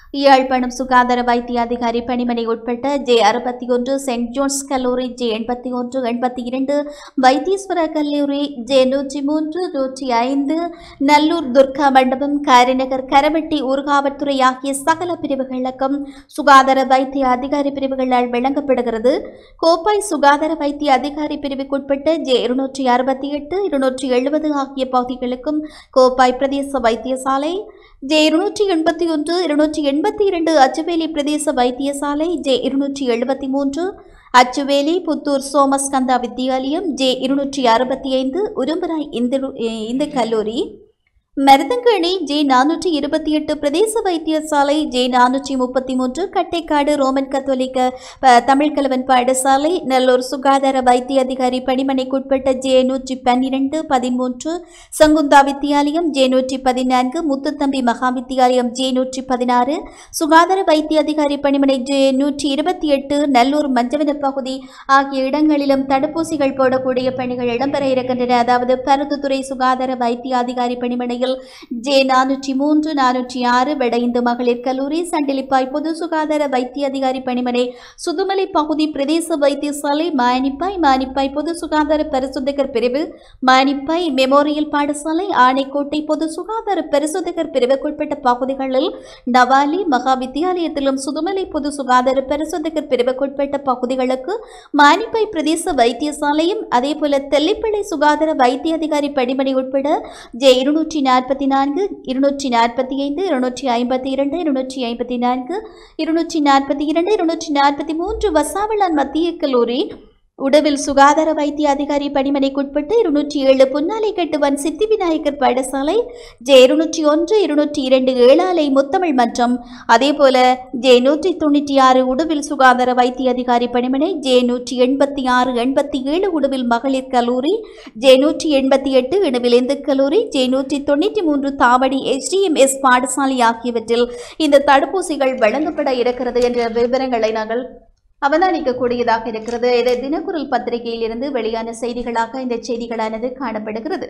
யாழ்ப்பாணம் சுகாதார வைத்திய அதிகாரி பணிமனை உட்பட்ட ஜே அறுபத்தி ஒன்று சென்ட் ஜோன்ஸ் கல்லூரி ஜே எண்பத்தி ஒன்று எண்பத்தி இரண்டு வைத்தீஸ்வர கல்லூரி ஜே நூற்றி மூன்று நூற்றி ஐந்து நல்லூர் துர்கா மண்டபம் காரிநகர் கரவெட்டி ஊர்காவல்துறை ஆகிய சகல பிரிவுகளுக்கும் சுகாதார வைத்திய அதிகாரி பிரிவுகளால் வழங்கப்படுகிறது கோப்பாய் சுகாதார வைத்திய அதிகாரி பிரிவுக்குட்பட்ட ஜே இருநூற்றி அறுபத்தி எட்டு இருநூற்றி எழுபது ஆகிய பகுதிகளுக்கும் கோப்பாய் பிரதேச வைத்தியசாலை ஜே இருநூற்றி எண்பத்தி ஒன்று இருநூற்றி எண்பத்தி இரண்டு அச்சுவேலி பிரதேச வைத்தியசாலை ஜே இருநூற்றி எழுபத்தி மூன்று அச்சுவேலி புத்தூர் சோமஸ்கந்தா வித்தியாலயம் ஜே இருநூற்றி அறுபத்தி ஐந்து உரும்பராய் இந்து இந்து கல்லூரி மருதங்கணி ஜே நானூற்றி இருபத்தி எட்டு பிரதேச வைத்தியசாலை ஜே நானூற்றி முப்பத்தி மூன்று கட்டைக்காடு ரோமன் கத்தோலிக்க ப- தமிழ்கலவன் பாடசாலை நல்லூர் சுகாதார வைத்திய அதிகாரி பணிமனைக்குட்பட்ட ஜே நூற்றி பன்னிரண்டு பதிமூன்று சங்குந்தா வித்தியாலயம் ஜே நூற்றி பதினான்கு முத்துத்தம்பி மகா வித்தியாலயம் ஜே நூற்றி பதினாறு சுகாதார வைத்திய அதிகாரி பணிமனை ஜே நூற்றி இருபத்தி எட்டு நல்லூர் மஞ்சவன பகுதி ஆகிய இடங்களிலும் தடுப்பூசிகள் போடக்கூடிய பணிகள் இடம்பெற இருக்கின்றன அதாவது பருத்துத்துறை சுகாதார வைத்திய அதிகாரி பணிமனையில் ஜே நானூற்றி மூன்று நானூற்றி ஆறு வட இந்து மகளிர் கல்லூரி சண்டிலிப்பாய் பொது சுகாதார வைத்திய அதிகாரி பணிமனை சுதுமலை பகுதி பிரதேச வைத்தியசாலை மானிப்பாய் மானிப்பாய் பொது சுகாதார பரிசோதகர் பிரிவு மானிப்பாய் மெமோரியல் பாடசாலை ஆணைக்கோட்டை பொது சுகாதார பரிசோதகர் பிரிவுக்குட்பட்ட பகுதிகளில் நவாலி மகா வித்தியாலயத்திலும் சுதுமலை பொது சுகாதார பரிசோதகர் பிரிவுக்குட்பட்ட பகுதிகளுக்கு மானிப்பாய் பிரதேச வைத்தியசாலையும் அதேபோல தெல்லிப்பள்ளி சுகாதார வைத்திய அதிகாரி பணிமனை உட்பட ஜே இருநூற்றி நாற்பத்தி நான்கு இருநூற்றி நாற்பத்தி ஐந்து இருநூற்றி ஐம்பத்தி இரண்டு இருநூற்றி ஐம்பத்தி நான்கு இருநூற்றி நாற்பத்தி இரண்டு இருநூற்றி நாற்பத்தி மூன்று வசாவளான் மத்திய கல்லூரி உடவில் சுகாதார வைத்திய அதிகாரி பணிமனைக்குட்பட்டு இருநூற்றி ஏழு புன்னாலை கட்டுவன் சித்தி விநாயகர் பாடசாலை ஜே இருநூற்றி ஒன்று இருநூற்றி இரண்டு ஏழாலை முத்தமிழ் மன்றம் அதேபோல ஜே நூற்றி தொண்ணூற்றி ஆறு உடுவில் சுகாதார வைத்திய அதிகாரி பணிமனை ஜே நூற்றி எண்பத்தி ஆறு எண்பத்தி ஏழு உடுவில் மகளிர் கல்லூரி ஜே நூற்றி எண்பத்தி எட்டு இணுவில் இந்து கல்லூரி ஜே நூற்றி தொண்ணூற்றி மூன்று தாவடி எஸ்டிஎம்எஸ் பாடசாலை ஆகியவற்றில் இந்த தடுப்பூசிகள் வழங்கப்பட இருக்கிறது என்ற விவரங்களை நாங்கள் அவதானிக்கக்கூடியதாக இருக்கிறது இது தினக்குரல் பத்திரிகையில் இருந்து வெளியான செய்திகளாக இந்த செய்திகளானது காணப்படுகிறது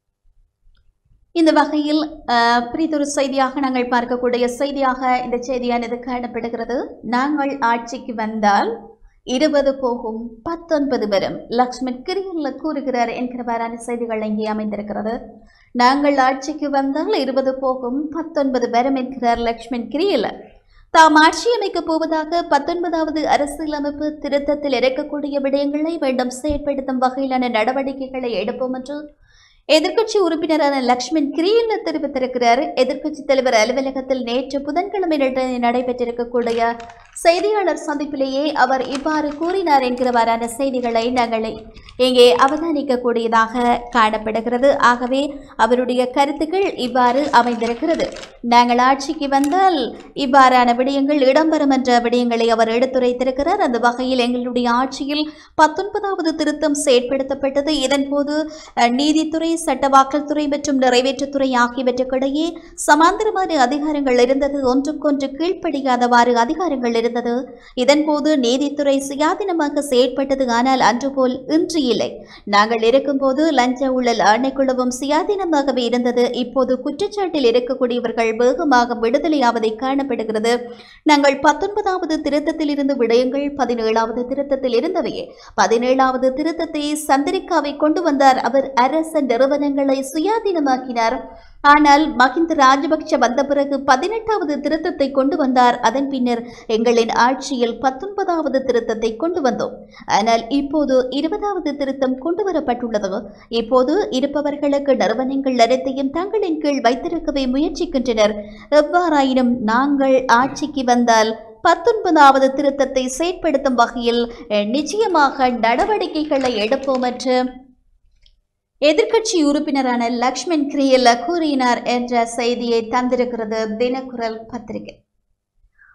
இந்த வகையில் அஹ், பிரிதொரு செய்தியாக நாங்கள் பார்க்கக்கூடிய செய்தியாக இந்த செய்தியானது காணப்படுகிறது நாங்கள் ஆட்சிக்கு வந்தால் இருபது போகும் பத்தொன்பது வரும் லக்ஷ்மண் கிரியல்ல கூறுகிறார் என்கிறவாறான செய்திகள் இங்கே அமைந்திருக்கிறது நாங்கள் ஆட்சிக்கு வந்தால் இருபது போகும் பத்தொன்பது வரும் என்கிறார் லக்ஷ்மண் கிரியல்ல தாம் ஆட்சி அமைக்கப் போவதாக பத்தொன்பதாவது அரசியலமைப்பு திருத்தத்தில் இருக்கக்கூடிய விடயங்களை மீண்டும் செயற்படுத்தும் வகையிலான நடவடிக்கைகளை எடுப்போம் என்று எதிர்க்கட்சி உறுப்பினரான லக்ஷ்மண் கிரியல்ல தெரிவித்திருக்கிறார் எதிர்க்கட்சி தலைவர் அலுவலகத்தில் நேற்று புதன்கிழமை நட- நடைபெற்றிருக்கக்கூடிய செய்தியாளர் சந்திப்பிலேயே அவர் இவ்வாறு கூறினார் என்கிறவாறான செய்திகளை நாங்கள் இங்கே அவதானிக்கக்கூடியதாக காணப்படுகிறது ஆகவே அவருடைய கருத்துக்கள் இவ்வாறு அமைந்திருக்கிறது நாங்கள் ஆட்சிக்கு வந்தால் இவ்வாறான விடயங்கள் இடம்பெறும் என்ற விடயங்களை அவர் எடுத்துரைத்திருக்கிறார் அந்த வகையில் எங்களுடைய ஆட்சியில் பத்தொன்பதாவது திருத்தம் செயற்படுத்தப்பட்டது இதன்போது அஹ், நீதித்துறை சட்டவாக்கல் துறை மற்றும் நிறைவேற்றுத்துறை ஆகியவற்றுக்கிடையே சமாந்தரமான அதிகாரங்கள் இருந்தது ஒன்றுக்கொன்று கீழ்ப்படியாதவாறு அதிகாரங்கள் இருந்தது இதன்போது நீதித்துறை சுயாதீனமாக செயற்பட்டது ஆனால் அன்று போல் இன்று இல்லை நாங்கள் இருக்கும்போது லஞ்ச ஊழல் ஆணைக்குழுவும் சுயாதீனமாகவே இருந்தது இப்போது குற்றச்சாட்டில் இருக்கக்கூடியவர்கள் வேகமாக விடுதலையாவதை காணப்படுகிறது நாங்கள் பத்தொன்பதாவது திருத்தத்தில் இருந்து விடயங்கள் பதினேழாவது திருத்தத்தில் இருந்தவையே பதினேழாவது திருத்தத்தை சந்திரிகாவை கொண்டு வந்தார் அவர் அரச நிறுவனங்களை சுயாதீனமாக்கினார் ஆனால் மஹிந்த ராஜபக்ஷ வந்த பிறகு பதினெட்டாவது திருத்தத்தை கொண்டு வந்தார் அதன் பின்னர் எங்களின் ஆட்சியில் பத்தொன்பதாவது திருத்தத்தை கொண்டு வந்தோம் ஆனால் இப்போது இருபதாவது திருத்தம் கொண்டு வரப்பட்டுள்ளது இப்போது இருப்பவர்களுக்கு நிறுவனங்கள் அனைத்தையும் தங்களின் கீழ் வைத்திருக்கவே முயற்சிக்கின்றனர் எவ்வாறாயினும் நாங்கள் ஆட்சிக்கு வந்தால் பத்தொன்பதாவது திருத்தத்தை செயற்படுத்தும் வகையில் அஹ், நிச்சயமாக நடவடிக்கைகளை எடுப்போம் என்று எதிர்க்கட்சி உறுப்பினரான லக்ஷ்மண் கிரியல்ல கூறினார் என்ற செய்தியை தந்திருக்கிறது தினக்குரல் பத்திரிகை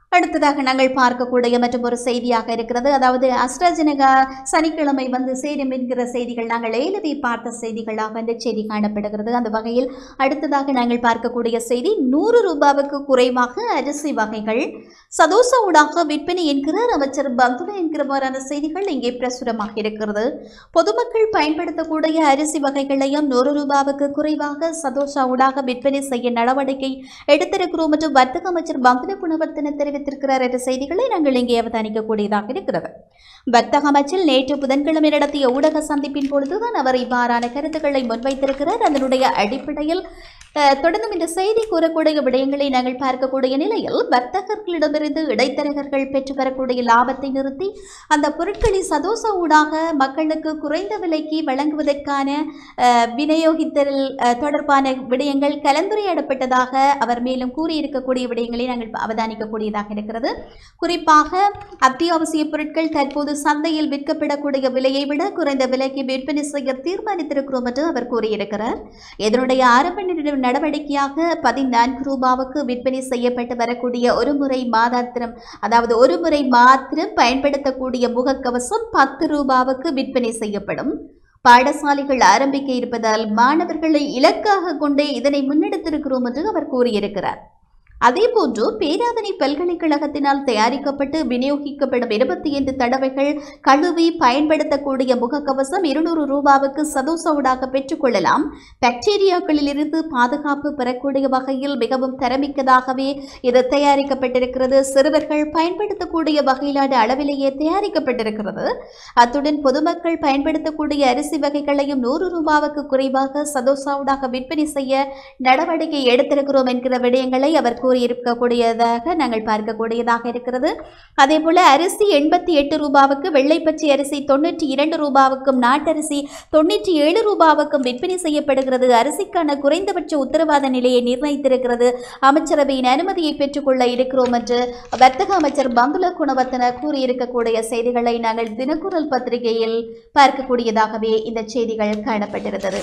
அடுத்ததாக நாங்கள் பார்க்கக்கூடிய மற்றும் ஒரு செய்தியாக இருக்கிறது அதாவது அஸ்ட்ராஜெனகா சனிக்கிழமை வந்து சேரும் என்கிற செய்திகள் நாங்கள் எழுதி பார்த்த செய்திகளாக இந்த செய்தி காணப்படுகிறது அந்த வகையில் அடுத்ததாக நாங்கள் பார்க்கக்கூடிய செய்தி நூறு ரூபாவுக்கு குறைவாக அரிசி வகைகள் சதோசா ஊடாக விற்பனை என்கிறார் அமைச்சர் பந்துல என்கிறவாறான செய்திகள் இங்கே பிரசுரமாக இருக்கிறது பொதுமக்கள் பயன்படுத்தக்கூடிய அரிசி வகைகளையும் நூறு ரூபாவுக்கு குறைவாக சதோசா ஊடாக விற்பனை செய்ய நடவடிக்கை எடுத்திருக்கிறோம் என்று வர்த்தக அமைச்சர் பந்துல குணவர்த்தன தெரிவித்திருக்கிறார் என்ற செய்திகளை நாங்கள் இங்கே அவதானிக்கக்கூடியதாக இருக்கிறது வர்த்தக அமைச்சில் நேற்று புதன்கிழமை நடத்திய ஊடக சந்திப்பின் பொழுதுதான் அவர் இவ்வாறான கருத்துக்களை முன்வைத்திருக்கிறார் அதனுடைய அடிப்படையில் அஹ், தொடர்ந்தும் இந்த செய்தி கூறக்கூடிய விடயங்களை நாங்கள் பார்க்கக்கூடிய நிலையில் வர்த்தகர்களிடமிருந்து இடைத்தரகர்கள் பெற்று வரக்கூடிய லாபத்தை நிறுத்தி அந்த பொருட்களை சதோசா ஊடாக மக்களுக்கு குறைந்த விலைக்கு வழங்குவதற்கான அஹ், விநியோகித்தல் அஹ், தொடர்பான விடயங்கள் கலந்துரையாடப்பட்டதாக அவர் மேலும் கூறியிருக்கக்கூடிய விடயங்களை நாங்கள் அவதானிக்கக்கூடியதாக இருக்கிறது குறிப்பாக அத்தியாவசிய பொருட்கள் தற்போது சந்தையில் விற்கப்படக்கூடிய விலையை விட குறைந்த விலைக்கு விற்பனை செய்ய தீர்மானித்திருக்கிறோம் என்று அவர் கூறியிருக்கிறார் இதனுடைய ஆரம்ப நிட- நடவடிக்கையாக பதினான்கு ரூபாவுக்கு விற்பனை செய்யப்பட்டு வரக்கூடிய ஒரு முறை மாதாத்திரம் அதாவது ஒரு முறை மாத்திரம் பயன்படுத்தக்கூடிய முகக்கவசம் பத்து ரூபாவுக்கு விற்பனை செய்யப்படும் பாடசாலைகள் ஆரம்பிக்க இருப்பதால் மாணவர்களை இலக்காக கொண்டே இதனை முன்னெடுத்திருக்கிறோம் என்று அவர் கூறியிருக்கிறார் அதேபோன்று பேராதனை பல்கலைக்கழகத்தினால் தயாரிக்கப்பட்டு விநியோகிக்கப்படும் இருபத்தி ஐந்து தடவைகள் கழுவி பயன்படுத்தக்கூடிய முகக்கவசம் இருநூறு ரூபாவுக்கு சதோசவுடாக பெற்றுக்கொள்ளலாம் பாக்டீரியாக்களிலிருந்து பாதுகாப்பு பெறக்கூடிய வகையில் மிகவும் தரமிக்கதாகவே இது தயாரிக்கப்பட்டிருக்கிறது சிறுவர்கள் பயன்படுத்தக்கூடிய வகையிலான அளவிலேயே தயாரிக்கப்பட்டிருக்கிறது அத்துடன் பொதுமக்கள் பயன்படுத்தக்கூடிய அரிசி வகைகளையும் நூறு ரூபாவுக்கு குறைவாக சதோசாவுடாக விற்பனை செய்ய நடவடிக்கை எடுத்திருக்கிறோம் என்கிற விடயங்களை அவர் கூறியிருக்கக்கூடியதாக நாங்கள் பார்க்கக்கூடியதாக இருக்கிறது அதே போல அரிசி எண்பத்தி எட்டு ரூபாவுக்கு வெள்ளைப்பச்சை அரிசி தொண்ணூற்றி இரண்டு ரூபாவுக்கும் நாட்டரிசி தொண்ணூற்றி ஏழு ரூபாவுக்கும் விற்பனை செய்யப்படுகிறது அரிசிக்கான குறைந்தபட்ச உத்தரவாத நிலையை நிர்ணயித்திருக்கிறது அமைச்சரவையின் அனுமதியை பெற்றுக்கொள்ள இருக்கிறோம் என்று வர்த்தக அமைச்சர் பந்துல குணவர்த்தன கூறியிருக்கக்கூடிய செய்திகளை நாங்கள் தினக்குரல் பத்திரிகையில் பார்க்கக்கூடியதாகவே இந்த செய்திகள் காணப்பட்டிருந்தது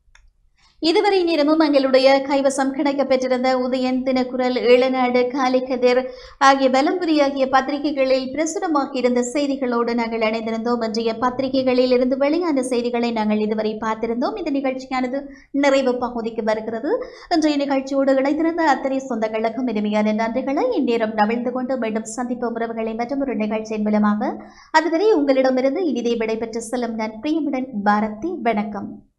இதுவரை நேரமும் எங்களுடைய கைவசம் கிடைக்கப்பெற்றிருந்த உதயன் தினக்குரல் இளநாடு காலிக்கதிர் ஆகிய பலம்புரி ஆகிய பத்திரிகைகளில் பிரசுரமாகி இருந்த செய்திகளோடு நாங்கள் இணைந்திருந்தோம் இன்றைய பத்திரிகைகளில் இருந்து வெளியான செய்திகளை நாங்கள் இதுவரை பார்த்திருந்தோம் இந்த நிகழ்ச்சியானது நிறைவு பகுதிக்கு வருகிறது இன்றைய நிகழ்ச்சியோடு இணைந்திருந்த அத்தனை சொந்தங்களுக்கும் இனிமையான நன்றிகளை இந்நேரம் நவிழ்ந்து கொண்டு மீண்டும் சந்திப்போம் உறவுகளை மற்றும் ஒரு நிகழ்ச்சியின் மூலமாக அதுவரை உங்களிடமிருந்து இனிதே விடைபெற்று செல்லும் நான் பிரியமுடன் பாரதி வணக்கம்